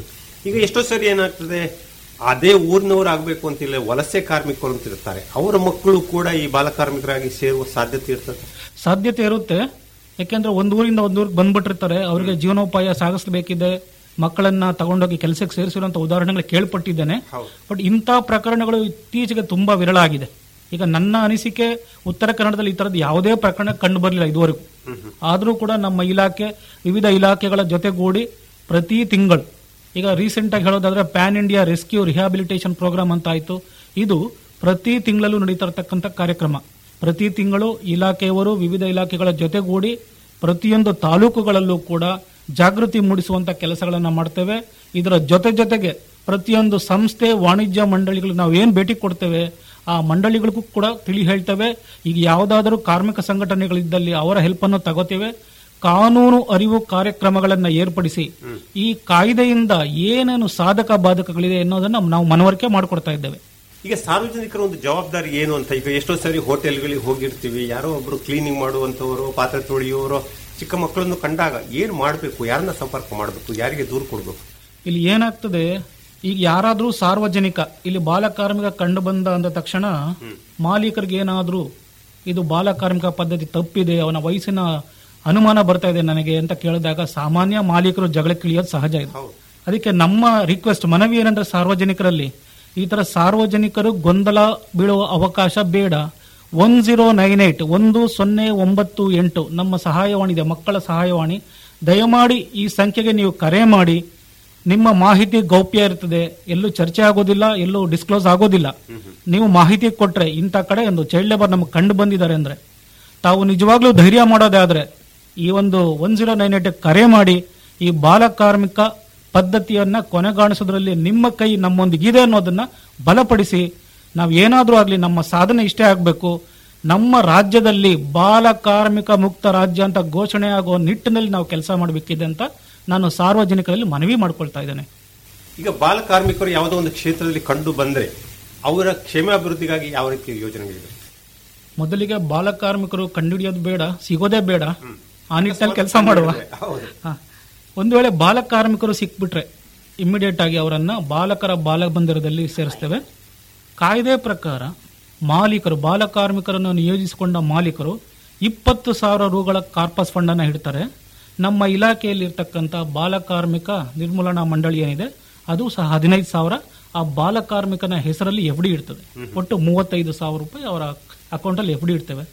ಈಗ ಎಷ್ಟೋ ಸರಿ ಏನಾಗ್ತದೆ ಅದೇ ಊರಿನವರು ಆಗ್ಬೇಕು ಅಂತಿಲ್ಲ ವಲಸೆ ಕಾರ್ಮಿಕರು ಅಂತ ಇರ್ತಾರೆ ಅವರ ಮಕ್ಕಳು ಕೂಡ ಈ ಬಾಲ ಕಾರ್ಮಿಕರಾಗಿ ಸೇರುವ ಸಾಧ್ಯತೆ ಇರ್ತದೆ ಸಾಧ್ಯತೆ ಇರುತ್ತೆ ಯಾಕೆಂದ್ರೆ ಒಂದ್ ಊರಿಂದ ಒಂದ್ ಊರಿಗೆ ಬಂದ್ಬಿಟ್ಟಿರ್ತಾರೆ ಅವರಿಗೆ ಜೀವನೋಪಾಯ ಸಾಗಿಸಬೇಕಿದೆ ಮಕ್ಕಳನ್ನ ತಗೊಂಡೋಗಿ ಕೆಲಸಕ್ಕೆ ಸೇರಿಸಿರುವಂತ ಉದಾಹರಣೆಗಳು ಕೇಳ್ಪಟ್ಟಿದ್ದೇನೆ ಬಟ್ ಇಂಥ ಪ್ರಕರಣಗಳು ಇತ್ತೀಚೆಗೆ ತುಂಬಾ ವಿರಳ ಆಗಿದೆ ಈಗ ನನ್ನ ಅನಿಸಿಕೆ ಉತ್ತರ ಕನ್ನಡದಲ್ಲಿ ಈ ತರದ್ದು ಯಾವುದೇ ಪ್ರಕರಣ ಕಂಡು ಬರಲಿಲ್ಲ ಇದುವರೆಗೂ ಆದರೂ ಕೂಡ ನಮ್ಮ ಇಲಾಖೆ ವಿವಿಧ ಇಲಾಖೆಗಳ ಜೊತೆಗೂಡಿ ಪ್ರತಿ ತಿಂಗಳು ಈಗ ರೀಸೆಂಟ್ ಆಗಿ ಹೇಳೋದಾದ್ರೆ pan India rescue rehabilitation programme ಅಂತ ಆಯ್ತು ಇದು ಪ್ರತಿ ತಿಂಗಳಲ್ಲೂ ನಡೀತಾ ಇರತಕ್ಕಂಥ ಕಾರ್ಯಕ್ರಮ ಪ್ರತಿ ತಿಂಗಳು ಇಲಾಖೆಯವರು ವಿವಿಧ ಇಲಾಖೆಗಳ ಜೊತೆಗೂಡಿ ಪ್ರತಿಯೊಂದು ತಾಲೂಕುಗಳಲ್ಲೂ ಕೂಡ ಜಾಗೃತಿ ಮೂಡಿಸುವಂತ ಕೆಲಸಗಳನ್ನ ಮಾಡ್ತೇವೆ ಇದರ ಜೊತೆ ಜೊತೆಗೆ ಪ್ರತಿಯೊಂದು ಸಂಸ್ಥೆ ವಾಣಿಜ್ಯ ಮಂಡಳಿಗಳು ನಾವು ಏನ್ ಭೇಟಿ ಕೊಡ್ತೇವೆ ಆ ಮಂಡಳಿಗಳಿಗೂ ಕೂಡ ತಿಳಿ ಹೇಳ್ತೇವೆ ಈಗ ಯಾವುದಾದರೂ ಕಾರ್ಮಿಕ ಸಂಘಟನೆಗಳಿದ್ದಲ್ಲಿ ಅವರ ಹೆಲ್ಪ್ ಅನ್ನು ತಗೋತೇವೆ ಕಾನೂನು ಅರಿವು ಕಾರ್ಯಕ್ರಮಗಳನ್ನ ಏರ್ಪಡಿಸಿ ಈ ಕಾಯ್ದೆಯಿಂದ ಏನೇನು ಸಾಧಕ ಬಾಧಕಗಳಿದೆ ಅನ್ನೋದನ್ನ ನಾವು ಮನವರಿಕೆ ಮಾಡಿಕೊಡ್ತಾ ಇದ್ದೇವೆ ಈಗ ಸಾರ್ವಜನಿಕರ ಒಂದು ಜವಾಬ್ದಾರಿ ಏನು ಅಂತ ಈಗ ಎಷ್ಟೋ ಸರಿ ಹೋಟೆಲ್ಗಳಿಗೆ ಹೋಗಿರ್ತೀವಿ ಯಾರೋ ಒಬ್ರು ಕ್ಲೀನಿಂಗ್ ಮಾಡುವಂತವರು ಪಾತ್ರೆ ತೊಳೆಯುವವರು ಚಿಕ್ಕ ಮಕ್ಕಳನ್ನು ಕಂಡಾಗ ಏನ್ ಮಾಡಬೇಕು ಯಾರನ್ನ ಸಂಪರ್ಕ ಮಾಡಬೇಕು ಯಾರಿಗೆ ದೂರು ಕೊಡಬೇಕು ಇಲ್ಲಿ ಏನಾಗ್ತದೆ ಈಗ ಯಾರಾದ್ರೂ ಸಾರ್ವಜನಿಕ ಇಲ್ಲಿ ಬಾಲಕಾರ್ಮಿಕ ಕಂಡು ಬಂದ ಅಂದ ತಕ್ಷಣ ಮಾಲೀಕರಿಗೆ ಏನಾದ್ರೂ ಇದು ಬಾಲಕಾರ್ಮಿಕ ಪದ್ಧತಿ ತಪ್ಪಿದೆ ಅವನ ವಯಸ್ಸಿನ ಅನುಮಾನ ಬರ್ತಾ ಇದೆ ನನಗೆ ಅಂತ ಕೇಳಿದಾಗ ಸಾಮಾನ್ಯ ಮಾಲೀಕರು ಜಗಳಕ್ಕಿಳಿಯೋದು ಸಹಜ ಇದೆ ಅದಕ್ಕೆ ನಮ್ಮ ರಿಕ್ವೆಸ್ಟ್ ಮನವಿ ಏನಂದ್ರೆ ಸಾರ್ವಜನಿಕರಲ್ಲಿ ಈ ತರ ಸಾರ್ವಜನಿಕರು ಗೊಂದಲ ಬೀಳುವ ಅವಕಾಶ ಬೇಡ ಒನ್ ಜೀರೋ ನೈನ್ ಏಟ್ ಒಂದು ಸೊನ್ನೆ ಒಂಬತ್ತು ಎಂಟು ನಮ್ಮ ಸಹಾಯವಾಣಿ ಇದೆ ಮಕ್ಕಳ ಸಹಾಯವಾಣಿ ದಯಮಾಡಿ ಈ ಸಂಖ್ಯೆಗೆ ನೀವು ಕರೆ ಮಾಡಿ ನಿಮ್ಮ ಮಾಹಿತಿ ಗೌಪ್ಯ ಇರ್ತದೆ ಎಲ್ಲೂ ಚರ್ಚೆ ಆಗೋದಿಲ್ಲ ಎಲ್ಲೂ ಡಿಸ್ಕ್ಲೋಸ್ ಆಗೋದಿಲ್ಲ ನೀವು ಮಾಹಿತಿ ಕೊಟ್ರೆ ಇಂಥ ಕಡೆ ಒಂದು ಚೈಲ್ಡ್ ಲೇಬರ್ ನಮಗೆ ಕಂಡು ಬಂದಿದ್ದಾರೆ ಅಂದ್ರೆ ತಾವು ನಿಜವಾಗ್ಲೂ ಧೈರ್ಯ ಮಾಡೋದೇ ಆದ್ರೆ ಈ ಒಂದು ಒನ್ ಜೀರೋ ನೈನ್ ಏಟ್ ಕರೆ ಮಾಡಿ ಈ ಬಾಲ ಕಾರ್ಮಿಕ ಪದ್ಧತಿಯನ್ನ ಕೊನೆಗಾಣಿಸೋದ್ರಲ್ಲಿ ನಿಮ್ಮ ಕೈ ನಮ್ಮೊಂದಿಗಿದೆ ಅನ್ನೋದನ್ನ ಬಲಪಡಿಸಿ ನಾವು ಏನಾದ್ರೂ ಆಗ್ಲಿ ನಮ್ಮ ಸಾಧನೆ ಇಷ್ಟೇ ಆಗ್ಬೇಕು ನಮ್ಮ ರಾಜ್ಯದಲ್ಲಿ ಬಾಲ ಕಾರ್ಮಿಕ ಮುಕ್ತ ರಾಜ್ಯ ಅಂತ ಘೋಷಣೆ ಆಗೋ ನಿಟ್ಟಿನಲ್ಲಿ ನಾವು ಕೆಲಸ ಮಾಡಬೇಕಿದೆ ಅಂತ ನಾನು ಸಾರ್ವಜನಿಕರಲ್ಲಿ ಮನವಿ ಮಾಡ್ಕೊಳ್ತಾ ಇದ್ದೇನೆ ಈಗ ಬಾಲ ಕಾರ್ಮಿಕರು ಯಾವುದೋ ಒಂದು ಕ್ಷೇತ್ರದಲ್ಲಿ ಕಂಡು ಬಂದ್ರೆ ಅವರ ಕ್ಷೇಮಾಭಿವೃದ್ಧಿಗಾಗಿ ಯಾವ ರೀತಿಯ ಯೋಜನೆಗಳಿವೆ ಮೊದಲಿಗೆ ಬಾಲ ಕಾರ್ಮಿಕರು ಕಂಡುಹಿಡಿಯೋದು ಬೇಡ ಸಿಗೋದೇ ಬೇಡ ಆ ನಿಟ್ಟಿನಲ್ಲಿ ಕೆಲಸ ಮಾಡುವ ಹೌದು ಹಾ. ಒಂದು ವೇಳೆ ಬಾಲ ಕಾರ್ಮಿಕರು ಸಿಕ್ಬಿಟ್ರೆ ಇಮಿಡಿಯೇಟ್ ಆಗಿ ಅವರನ್ನ ಬಾಲಕರ ಬಾಲ ಮಂದಿರದಲ್ಲಿ ಸೇರಿಸ್ತೇವೆ ಕಾಯ್ದೆ ಪ್ರಕಾರ ಮಾಲೀಕರು ಬಾಲ ಕಾರ್ಮಿಕರನ್ನು ನಿಯೋಜಿಸಿಕೊಂಡ ಮಾಲೀಕರು ಇಪ್ಪತ್ತು ಸಾವಿರ ರೂಗಳ ಕಾರ್ಪಸ್ ಫಂಡ್ ಅನ್ನ ಇಡ್ತಾರೆ ನಮ್ಮ ಇಲಾಖೆಯಲ್ಲಿ ಇರ್ತಕ್ಕಂಥ ಬಾಲ ಕಾರ್ಮಿಕ ನಿರ್ಮೂಲನಾ ಮಂಡಳಿ ಏನಿದೆ ಅದು ಸಹ ಹದಿನೈದು ಸಾವಿರ ಆ ಬಾಲ ಕಾರ್ಮಿಕನ ಹೆಸರಲ್ಲಿ ಎಫ್ ಡಿ ಇರ್ತದೆ ಒಟ್ಟು ಮೂವತ್ತೈದು ಸಾವಿರ ರೂಪಾಯಿ ಅವರ ಅಕೌಂಟಲ್ಲಿ ಎಫ್ ಡಿ ಇಡ್ತೇವೆ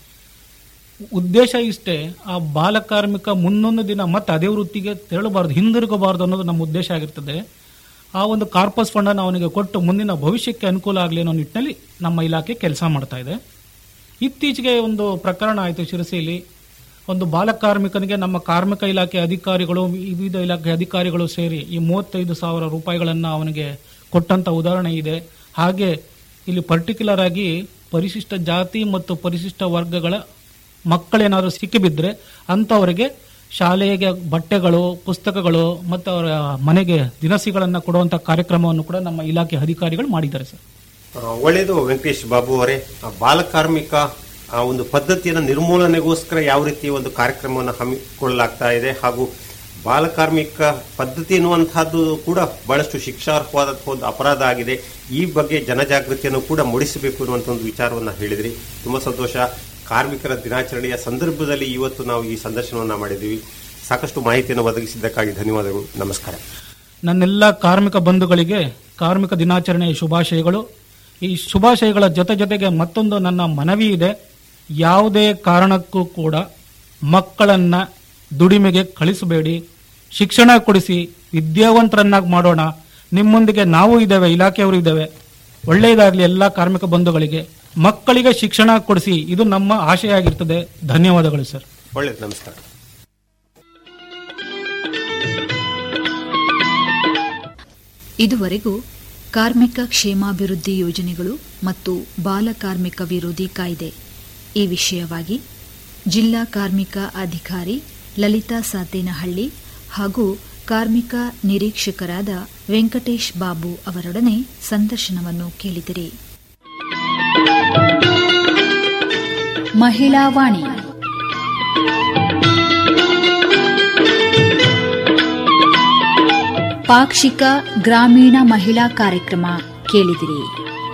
ಉದ್ದೇಶ ಇಷ್ಟೇ ಆ ಬಾಲ ಕಾರ್ಮಿಕ ಮುಂದೊಂದು ದಿನ ಮತ್ತೆ ಅದೇ ವೃತ್ತಿಗೆ ತೆರಳಬಾರದು ಹಿಂದಿರುಗಬಾರದು ಅನ್ನೋದು ನಮ್ಮ ಉದ್ದೇಶ ಆಗಿರ್ತದೆ ಆ ಒಂದು ಕಾರ್ಪಸ್ ಫಂಡ್ ಅನ್ನು ಅವನಿಗೆ ಕೊಟ್ಟು ಮುಂದಿನ ಭವಿಷ್ಯಕ್ಕೆ ಅನುಕೂಲ ಆಗಲಿ ಅನ್ನೋ ನಿಟ್ಟಿನಲ್ಲಿ ನಮ್ಮ ಇಲಾಖೆ ಕೆಲಸ ಮಾಡ್ತಾ ಇದೆ ಇತ್ತೀಚೆಗೆ ಒಂದು ಪ್ರಕರಣ ಆಯಿತು ಶಿರಸಿಯಲ್ಲಿ ಒಂದು ಬಾಲ ಕಾರ್ಮಿಕನಿಗೆ ನಮ್ಮ ಕಾರ್ಮಿಕ ಇಲಾಖೆ ಅಧಿಕಾರಿಗಳು ವಿವಿಧ ಇಲಾಖೆ ಅಧಿಕಾರಿಗಳು ಸೇರಿ ಈ ಮೂವತ್ತೈದು ಸಾವಿರ ರೂಪಾಯಿಗಳನ್ನ ಅವನಿಗೆ ಕೊಟ್ಟಂತ ಉದಾಹರಣೆ ಇದೆ ಹಾಗೆ ಇಲ್ಲಿ ಪರ್ಟಿಕ್ಯುಲರ್ ಆಗಿ ಪರಿಶಿಷ್ಟ ಜಾತಿ ಮತ್ತು ಪರಿಶಿಷ್ಟ ವರ್ಗಗಳ ಮಕ್ಕಳೇನಾದರೂ ಸಿಕ್ಕಿಬಿದ್ರೆ ಅಂಥವರಿಗೆ ಶಾಲೆಗೆ ಬಟ್ಟೆಗಳು ಪುಸ್ತಕಗಳು ಮತ್ತು ಅವರ ಮನೆಗೆ ದಿನಸಿಗಳನ್ನು ಕೊಡುವಂಥ ಕಾರ್ಯಕ್ರಮವನ್ನು ಕೂಡ ನಮ್ಮ ಇಲಾಖೆ ಅಧಿಕಾರಿಗಳು ಮಾಡಿದ್ದಾರೆ ಸರ್ ಆ, ಒಳ್ಳೆಯದು ವೆಂಕಟೇಶ್ ಬಾಬು ಅವರೇ ಆ, ಬಾಲಕಾರ್ಮಿಕ ಆ ಒಂದು ಪದ್ಧತಿಯನ್ನು ನಿರ್ಮೂಲನೆಗೋಸ್ಕರ ಯಾವ ರೀತಿ ಒಂದು ಕಾರ್ಯಕ್ರಮವನ್ನು ಹಮ್ಮಿಕೊಳ್ಳಲಾಗ್ತಾ ಇದೆ ಹಾಗೂ ಬಾಲಕಾರ್ಮಿಕ ಪದ್ಧತಿ ಎನ್ನುವಂತಹದ್ದು ಕೂಡ ಬಹಳಷ್ಟು ಶಿಕ್ಷಾರ್ಹವಾದ ಒಂದು ಅಪರಾಧ ಆಗಿದೆ ಈ ಬಗ್ಗೆ ಜನಜಾಗೃತಿಯನ್ನು ಕೂಡ ಮೂಡಿಸಬೇಕು ಅನ್ನುವಂಥ ಒಂದು ವಿಚಾರವನ್ನು ಹೇಳಿದ್ರಿ ತುಂಬಾ ಸಂತೋಷ ಕಾರ್ಮಿಕರ ದಿನಾಚರಣೆಯ ಸಂದರ್ಭದಲ್ಲಿ ಇವತ್ತು ನಾವು ಈ ಸಂದರ್ಶನವನ್ನು ಮಾಡಿದ್ದೀವಿ ಸಾಕಷ್ಟು ಮಾಹಿತಿಯನ್ನು ಒದಗಿಸಿದ್ದಕ್ಕಾಗಿ ಧನ್ಯವಾದಗಳು ನಮಸ್ಕಾರ ನನ್ನೆಲ್ಲ ಕಾರ್ಮಿಕ ಬಂಧುಗಳಿಗೆ ಕಾರ್ಮಿಕ ದಿನಾಚರಣೆಯ ಶುಭಾಶಯಗಳು ಈ ಶುಭಾಶಯಗಳ ಜೊತೆ ಜೊತೆಗೆ ಮತ್ತೊಂದು ನನ್ನ ಮನವಿ ಇದೆ ಯಾವುದೇ ಕಾರಣಕ್ಕೂ ಕೂಡ ಮಕ್ಕಳನ್ನ ದುಡಿಮೆಗೆ ಕಳಿಸಬೇಡಿ ಶಿಕ್ಷಣ ಕೊಡಿಸಿ ವಿದ್ಯಾವಂತರನ್ನಾಗಿ ಮಾಡೋಣ ನಿಮ್ಮೊಂದಿಗೆ ನಾವು ಇದ್ದೇವೆ ಇಲಾಖೆಯವರು ಇದ್ದೇವೆ ಒಳ್ಳೆಯದಾಗಲಿ ಎಲ್ಲ ಕಾರ್ಮಿಕ ಬಂಧುಗಳಿಗೆ ಮಕ್ಕಳಿಗೆ ಶಿಕ್ಷಣ ಕೊಡಿಸಿ ಇದು ನಮ್ಮ ಆಶಯ ಆಗಿರ್ತದೆ ಧನ್ಯವಾದಗಳು ಸರ್ ಒಳ್ಳೆಯದು ನಮಸ್ಕಾರ ಇದುವರೆಗೂ ಕಾರ್ಮಿಕ ಕ್ಷೇಮಾಭಿವೃದ್ಧಿ ಯೋಜನೆಗಳು ಮತ್ತು ಬಾಲ ಕಾರ್ಮಿಕ ವಿರೋಧಿ ಕಾಯ್ದೆ ಈ ವಿಷಯವಾಗಿ ಜಿಲ್ಲಾ ಕಾರ್ಮಿಕ ಅಧಿಕಾರಿ ಲಲಿತಾ ಸಾತೇನಹಳ್ಳಿ ಹಾಗೂ ಕಾರ್ಮಿಕ ನಿರೀಕ್ಷಕರಾದ ವೆಂಕಟೇಶ್ ಬಾಬು ಅವರೊಡನೆ ಸಂದರ್ಶನವನ್ನು ಕೇಳಿದಿರಿ ಮಹಿಳಾ ವಾಣಿ ಪಾಕ್ಷಿಕ ಗ್ರಾಮೀಣ ಮಹಿಳಾ ಕಾರ್ಯಕ್ರಮ ಕೇಳಿದಿರಿ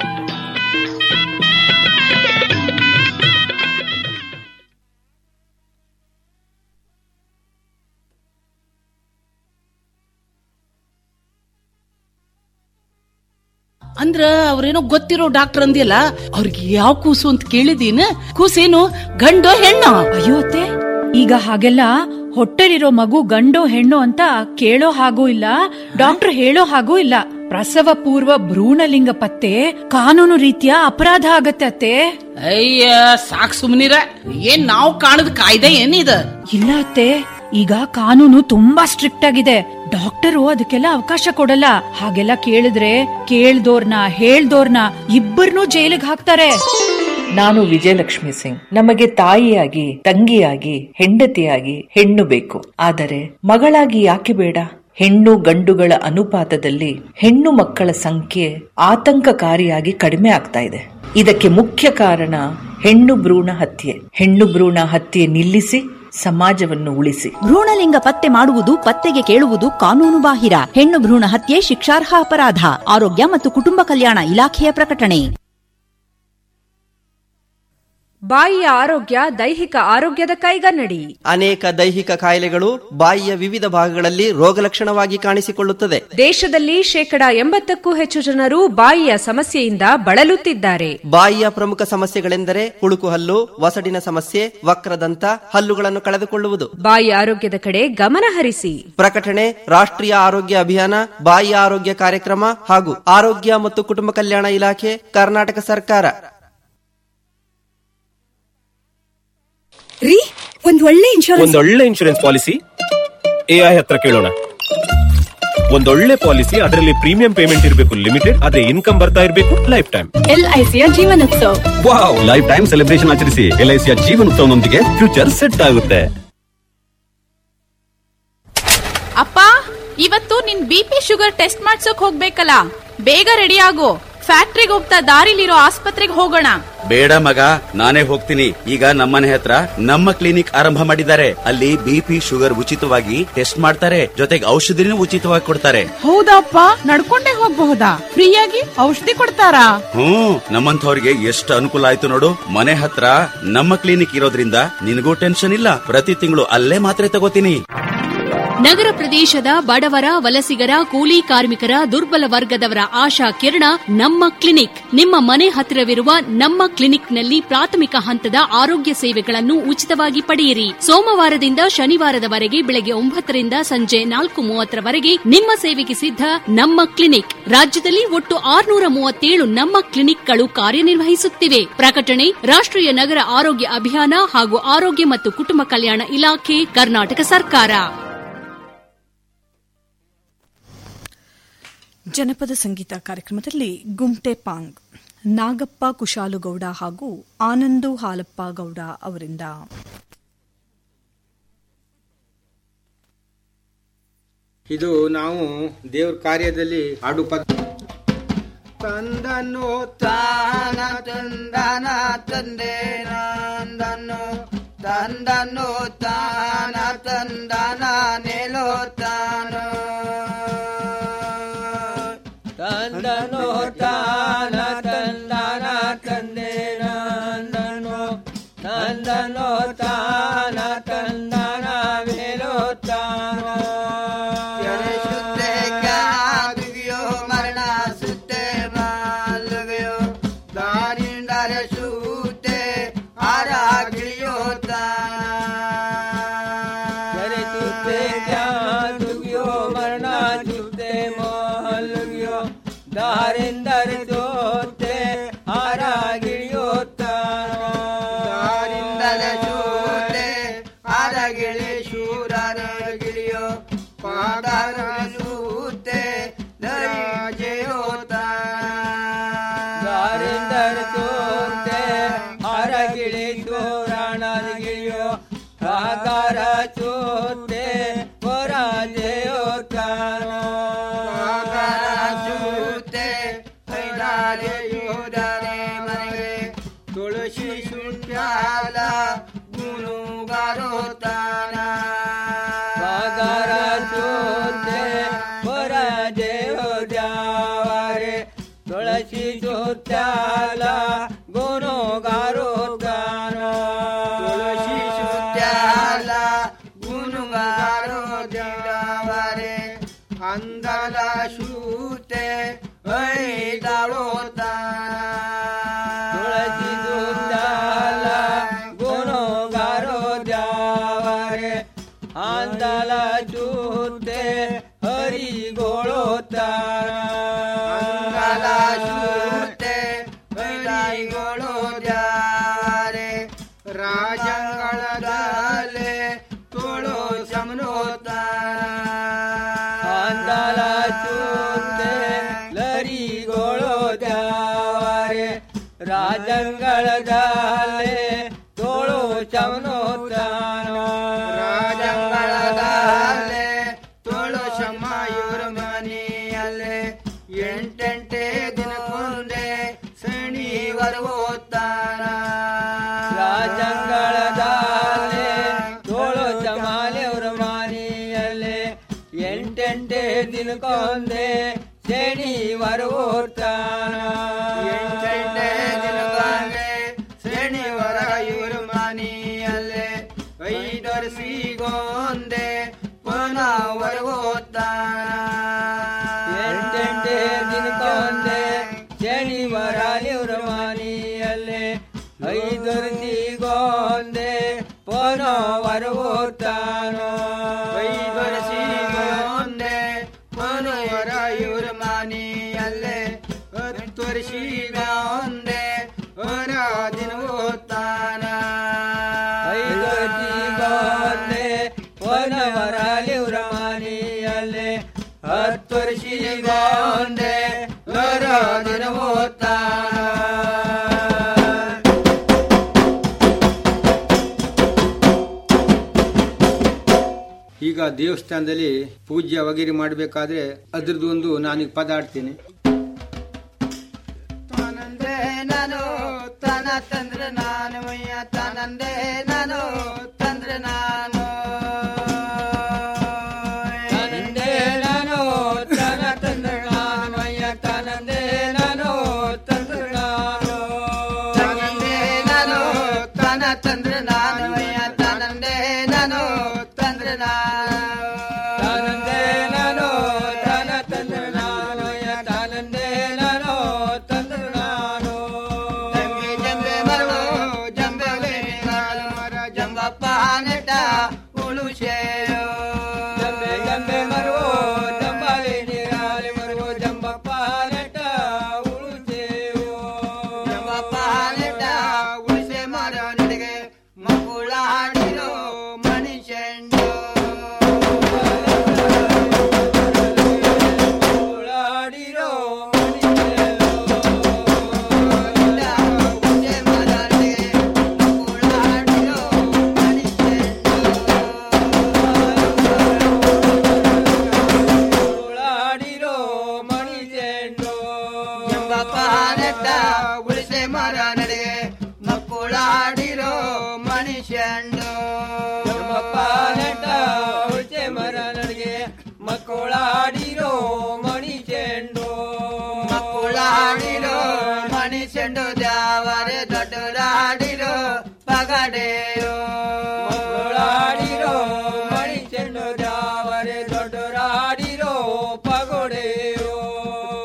ಅಂದ್ರ ಅವ್ರೇನೋ ಗೊತ್ತಿರೋ ಡಾಕ್ಟರ್ ಅಂದಿಲ್ಲ ಅವ್ರಿಗೆ ಯಾವ ಕೂಸು ಅಂತ ಕೇಳಿದೀನ ಕೂಸೇನು ಗಂಡೋ ಹೆಣ್ಣೋ ಅಯ್ಯೋ ಅತ್ತೆ ಈಗ ಹಾಗೆಲ್ಲ ಹೊಟ್ಟೆಲಿರೋ ಮಗು ಗಂಡೋ ಹೆಣ್ಣು ಅಂತ ಕೇಳೋ ಹಾಗೂ ಇಲ್ಲ ಡಾಕ್ಟರ್ ಹೇಳೋ ಹಾಗೂ ಇಲ್ಲ ಪ್ರಸವ ಪೂರ್ವ ಭ್ರೂಣಲಿಂಗ ಪತ್ತೆ ಕಾನೂನು ರೀತಿಯ ಅಪರಾಧ ಆಗತ್ತೆ ಅತ್ತೆ ಅಯ್ಯ ಸಾಕ್ ಸುಮ್ನಿರ ಏನ್ ನಾವ್ ಕಾಣದ್ ಕಾಯ್ದೆ ಏನಿದ ಇಲ್ಲ ಅತ್ತೆ ಈಗ ಕಾನೂನು ತುಂಬಾ ಸ್ಟ್ರಿಕ್ಟ್ ಆಗಿದೆ ಡಾಕ್ಟರು ಅದಕ್ಕೆಲ್ಲ ಅವಕಾಶ ಕೊಡಲ್ಲ ಹಾಗೆಲ್ಲ ಕೇಳಿದ್ರೆ ಕೇಳ್ದೋರ್ನ ಹೇಳ್ದೋರ್ನ ಇಬ್ಬರನ್ನೂ ಜೈಲಿಗೆ ಹಾಕ್ತಾರೆ ನಾನು ವಿಜಯಲಕ್ಷ್ಮಿ ಸಿಂಗ್ ನಮಗೆ ತಾಯಿಯಾಗಿ ತಂಗಿಯಾಗಿ ಹೆಂಡತಿಯಾಗಿ ಹೆಣ್ಣು ಬೇಕು ಆದರೆ ಮಗಳಾಗಿ ಯಾಕೆ ಬೇಡ ಹೆಣ್ಣು ಗಂಡುಗಳ ಅನುಪಾತದಲ್ಲಿ ಹೆಣ್ಣು ಮಕ್ಕಳ ಸಂಖ್ಯೆ ಆತಂಕಕಾರಿಯಾಗಿ ಕಡಿಮೆ ಆಗ್ತಾ ಇದೆ ಇದಕ್ಕೆ ಮುಖ್ಯ ಕಾರಣ ಹೆಣ್ಣು ಭ್ರೂಣ ಹತ್ಯೆ ಹೆಣ್ಣು ಭ್ರೂಣ ಹತ್ಯೆ ನಿಲ್ಲಿಸಿ ಸಮಾಜವನ್ನು ಉಳಿಸಿ ಭ್ರೂಣಲಿಂಗ ಪತ್ತೆ ಮಾಡುವುದು ಪತ್ತೆಗೆ ಕೇಳುವುದು ಕಾನೂನು ಬಾಹಿರ ಹೆಣ್ಣು ಭ್ರೂಣ ಹತ್ಯೆ ಶಿಕ್ಷಾರ್ಹ ಅಪರಾಧ ಆರೋಗ್ಯ ಮತ್ತು ಕುಟುಂಬ ಕಲ್ಯಾಣ ಇಲಾಖೆಯ ಪ್ರಕಟಣೆ ಬಾಯಿಯ ಆರೋಗ್ಯ ದೈಹಿಕ ಆರೋಗ್ಯದ ಕೈಗನ್ನಡಿ ಅನೇಕ ದೈಹಿಕ ಕಾಯಿಲೆಗಳು ಬಾಯಿಯ ವಿವಿಧ ಭಾಗಗಳಲ್ಲಿ ರೋಗಲಕ್ಷಣವಾಗಿ ಕಾಣಿಸಿಕೊಳ್ಳುತ್ತದೆ ದೇಶದಲ್ಲಿ ಶೇಕಡ ಎಂಬತ್ತಕ್ಕೂ ಹೆಚ್ಚು ಜನರು ಬಾಯಿಯ ಸಮಸ್ಯೆಯಿಂದ ಬಳಲುತ್ತಿದ್ದಾರೆ ಬಾಯಿಯ ಪ್ರಮುಖ ಸಮಸ್ಯೆಗಳೆಂದರೆ ಕುಳುಕು ಹಲ್ಲು ವಸಡಿನ ಸಮಸ್ಯೆ ವಕ್ರದಂತ ಹಲ್ಲುಗಳನ್ನು ಕಳೆದುಕೊಳ್ಳುವುದು ಬಾಯಿ ಆರೋಗ್ಯದ ಕಡೆ ಗಮನ ಹರಿಸಿ ಪ್ರಕಟಣೆ ರಾಷ್ಟ್ರೀಯ ಆರೋಗ್ಯ ಅಭಿಯಾನ ಬಾಯಿಯ ಆರೋಗ್ಯ ಕಾರ್ಯಕ್ರಮ ಹಾಗೂ ಆರೋಗ್ಯ ಮತ್ತು ಕುಟುಂಬ ಕಲ್ಯಾಣ ಇಲಾಖೆ ಕರ್ನಾಟಕ ಸರ್ಕಾರ ರೀ ಒಂದ್ ಒಳ್ಳೆ ಇನ್ಶೂರೆನ್ಸ್ ಒಂದೊಳ್ಳೆ ಇನ್ಶೂರೆನ್ಸ್ ಪಾಲಿಸಿ ಎಐ ಹತ್ರ ಕೇಳೋಣ ಒಂದೊಳ್ಳೆ ಪಾಲಿಸಿ ಅದರಲ್ಲಿ ಪ್ರೀಮಿಯಂ ಪೇಮೆಂಟ್ ಇರಬೇಕು ಲಿಮಿಟೆಡ್ ಅದೇ ಇನ್ಕಮ್ ಬರ್ತಾ ಇರಬೇಕು ಲೈಫ್ ಟೈಮ್ ಎಲ್ಐಸಿಯ Jeevanotsav wow life time celebration ಆಚರಿಸಿ ಎಲ್ಐಸಿಯ ಜೀವನೋತ್ಸವನೊಂದಿಗೆ ಫ್ಯೂಚರ್ ಸೆಟ್ ಆಗುತ್ತೆ ಅಪ್ಪ ಇವತ್ತು ನಿನ್ ಬಿ ಪಿ ಶುಗರ್ ಟೆಸ್ಟ್ ಮಾಡ್ಸೋಕ್ ಹೋಗ್ಬೇಕಲ್ಲ ಬೇಗ ರೆಡಿ ಆಗು ಫ್ಯಾಕ್ಟ್ರಿಗೆ ಹೋಗ್ತಾ ದಾರಿಲಿರೋ ಆಸ್ಪತ್ರೆಗೆ ಹೋಗೋಣ ಬೇಡ ಮಗ ನಾನೇ ಹೋಗ್ತೀನಿ ಈಗ ನಮ್ಮನೆ ಹತ್ರ ನಮ್ಮ ಕ್ಲಿನಿಕ್ ಆರಂಭ ಮಾಡಿದ್ದಾರೆ ಅಲ್ಲಿ ಬಿಪಿ ಶುಗರ್ ಉಚಿತವಾಗಿ ಟೆಸ್ಟ್ ಮಾಡ್ತಾರೆ ಜೊತೆಗೆ ಔಷಧಿನೂ ಉಚಿತವಾಗಿ ಕೊಡ್ತಾರೆ ಹೌದಪ್ಪ ನಡ್ಕೊಂಡೇ ಹೋಗ್ಬಹುದಾ ಫ್ರೀಯಾಗಿ ಔಷಧಿ ಕೊಡ್ತಾರಾ ಹ್ಮ್ ನಮ್ಮಂಥವ್ರಿಗೆ ಎಷ್ಟು ಅನುಕೂಲ ಆಯ್ತು ನೋಡು ಮನೆ ಹತ್ರ ನಮ್ಮ ಕ್ಲಿನಿಕ್ ಇರೋದ್ರಿಂದ ನಿನಗೂ ಟೆನ್ಷನ್ ಇಲ್ಲ ಪ್ರತಿ ತಿಂಗಳು ಅಲ್ಲೇ ಮಾತ್ರೆ ತಗೋತೀನಿ ನಗರ ಪ್ರದೇಶದ ಬಡವರ ವಲಸಿಗರ ಕೂಲಿ ಕಾರ್ಮಿಕರ ದುರ್ಬಲ ವರ್ಗದವರ ಆಶಾ ಕಿರಣ ನಮ್ಮ ಕ್ಲಿನಿಕ್ ನಿಮ್ಮ ಮನೆ ಹತ್ತಿರವಿರುವ ನಮ್ಮ ಕ್ಲಿನಿಕ್ನಲ್ಲಿ ಪ್ರಾಥಮಿಕ ಹಂತದ ಆರೋಗ್ಯ ಸೇವೆಗಳನ್ನು ಉಚಿತವಾಗಿ ಪಡೆಯಿರಿ ಸೋಮವಾರದಿಂದ ಶನಿವಾರದವರೆಗೆ ಬೆಳಗ್ಗೆ ಒಂಬತ್ತರಿಂದ ಸಂಜೆ ನಾಲ್ಕು ಮೂವತ್ತರವರೆಗೆ ನಿಮ್ಮ ಸೇವೆಗೆ ಸಿದ್ಧ ನಮ್ಮ ಕ್ಲಿನಿಕ್ ರಾಜ್ಯದಲ್ಲಿ ಒಟ್ಟು ಆರುನೂರ ಮೂವತ್ತೇಳು ನಮ್ಮ ಕ್ಲಿನಿಕ್ಗಳು ಕಾರ್ಯನಿರ್ವಹಿಸುತ್ತಿವೆ ಪ್ರಕಟಣೆ ರಾಷ್ಟ್ರೀಯ ನಗರ ಆರೋಗ್ಯ ಅಭಿಯಾನ ಹಾಗೂ ಆರೋಗ್ಯ ಮತ್ತು ಕುಟುಂಬ ಕಲ್ಯಾಣ ಇಲಾಖೆ ಕರ್ನಾಟಕ ಸರ್ಕಾರ ಜನಪದ ಸಂಗೀತ ಕಾರ್ಯಕ್ರಮದಲ್ಲಿ ಗುಮ್ಟೆ ಪಾಂಗ್ ನಾಗಪ್ಪ ಕುಶಾಲುಗೌಡ ಹಾಗೂ ಆನಂದು ಹಾಲಪ್ಪ ಗೌಡ ಅವರಿಂದ ಇದು ನಾವು ದೇವ್ರ ಕಾರ್ಯದಲ್ಲಿ ಹಾಡು ಪದ ತಂದನು ತಾನ ತಂದನ ತಂದೆ ನಂದನು ತಂದನು ತಾನ ತಂದನ ನೆಲೋ ತಾನು ತಂದನು ತಾನ ತಂದನ ತಂದೆ ನಂದನು ತಂದನು ತಾನ ತಂದನ ವೇಲೋ ತಾನು ಶುದ್ಧೆ ಕ್ಯಾದುಗಿಯೋ ಮರಣ ಸುತ್ತೆ ಮಾಲುಗಿಯೋ ದಾರಿಂದರ ಶೂತೆ ಆರಾಗಿಳಿಯೋ ತಾರೆ ಸುತ್ತೆ ಕ್ಯಾದುಗಿಯೋ ಮರಣ ಸುತ್ತೆ ಮಾಲುಗಿಯೋ ದಾರಿಂದರ ಜೋತೆ ಆರಾಗಿಳಿಯೋ ದಾರಿಂದರ ಶೂತೆ ಆರಾಗಿಳಿ ಶೂರರ ಗಿಳಿಯೋ ಪಾದಾರ ಸೂತೆ ದರಿಜೆಯೋ ದಾರಿಂದರ ಜೋತೆ ಆರಾಗಿಳಿ ಶೂರಣರ ಗಿಳಿಯೋ ಸಾಗರ ಚೋತೆ ಪರಾಜೆಯೋ ಚೂತೆ ಯೋಧರೆ ಮನೆಗೆ ತುಳಸಿ ಸುಟ್ಯಾಲ ಗುನುಗಾರೋ ತಾನ ಸಾಗರ ಚೋತೆ ಪರಾಜೆಯೋ ಜಾವರೆ ತುಳಸಿ ಸುತ್ಯಾಲ ಗುನುಗಾರೋ ತಾನ ತುಳಸಿ ಸುತ್ಯಾಲ ಗುನುಗಾರೋ ಜಾವರೆ ಅಂದಲ ಶೂತೆ ಐದಾಳೋ ತುಳಸಿ ಸುತ್ತಾಲ ಗುಣಗಾರೋ ಜಾವರೆ ಅಂದಲ ಶೂತೆ ಹರಿಗೋಳೋ ಅಂದಲ ಶೂತೆ ಹರಿಗೋಳೋ ಜಾರೆ ರಾಜಂಗಳದಾಲೆ ತೋಳೋ ಶಮನೋ ಅಂದಲ ಚೂತೆ ಲರಿಗೋಳೋ ಜಾವರೆ ರಾಜಂಗಳದಾಲೆ ತೋಳು ಶಮನೋ ರಾಜಂಗಳದಾಲೆ ತೋಳು ಶಮ ಇವ್ರ ಮನೆಯಲ್ಲೇ ಎಂಟೆಂಟೆ ದಿನಕ್ಕೊಂದೆ ಶನಿವಾರ ಓದ್ತಾನ ರಾಜಂಗಳದಾಲೆ ತೋಳು ಚಮಾಲೆ ಅವ್ರ ಮನೆಯಲ್ಲೇ ಎಂಟೆಂಟೆ ದಿನಕ್ಕೊಂದೆ ಶನಿವಾರ ಓದ್ತಾನ ಎಂಟೆಂಟೆ ದಿನಕ್ಕೊಂದೆ ಶನಿವಾರ ಇವ್ರ ಮನೆಯಲ್ಲೇ ಐದರ ಸಿಗೊಂದೆ ಪುನಃ ಓದ್ತಾನ ಎಂಟೆಂಟೆ ದಿನಕ್ಕೊಂದೆ ಶನಿವಾರ ಇವ್ರ ಮನೆಯಲ್ಲೇ ಐದರ ಸಿಗೊಂದೆ ಪುನಃ ಓದ್ತಾನೋ ಐದರ ಸಿಗೊಂದೆ ಪುನಃ ಇವ್ರ ಮನೆಯಲ್ಲೇ ಹತ್ತು ವರ್ಷಿಗ ಒಂದೆ ಹೊರ ದಿನ ಓದ್ತಾನ ಐದು ವರ್ಷಿಗ ಒಂದೆ ಪುನಃ ಇವ್ರ ಮನೆಯಲ್ಲೇ ಹತ್ತು ವರ್ಷಿಗ ಒಂದೆ ಹೊರ ದಿನ ಓದ್ತಾನ ಈಗ ದೇವಸ್ಥಾನದಲ್ಲಿ ಪೂಜೆ ವಗೇರೆ ಮಾಡಬೇಕಾದ್ರೆ ಅದ್ರದ್ದು ಒಂದು ನಾನೀಗ ಪದ ಆಡ್ತೀನಿ ತಾನಂದೆ ನಾನು ತನ ತಂದ್ರೆ ನಾನು ಮಯ್ಯ ತಾನಂದೆ ನಾನು ತಂದ್ರೆ ನಾನು ತಾನಂದೆ ನಾನು ತನ ತಂದ್ರೆ ನಾನು ಮಯ್ಯ ತಾನಂದೆ ನಾನು ತಂದ್ರೆ ನಾನು ತಾನಂದೆ ನಾನು ತನ ತಂದ್ರೆ ನಾನು ಮಯ್ಯ ತಾನಂದೆ ನಾನು ತಂದ್ರೆ ನಾನು ತಾನಂದೆ ನಾನು ತನ ತಂದ್ರೆ ನಾನು ಮಯ್ಯ ತಾನಂದೆ ನಾನು ತಂದ್ರೆ ನಾನು ಜಂಬೆ ಜಂಬೆ ಮರಳು ಜಂಬೆ ಮರ ನಡಿಗೆ ಮಕ್ಕಳಾಡಿರೋ ಮನುಷ್ಯಂಡು ನೆಟ್ಟ ಹುಳ್ಚೆ ಮರ ನಡಿಗೆ ಮಕ್ಕಳಾಡಿರೋ ಮಣಿಚೆಂಡು ಮಕ್ಕಳಾಡಿರೋ ಮನುಷ್ಯಂಡು ದ್ಯಾವರೆ ದೊಡ್ಡರಾಡಿರೋ ಪಗಡೆಯೋ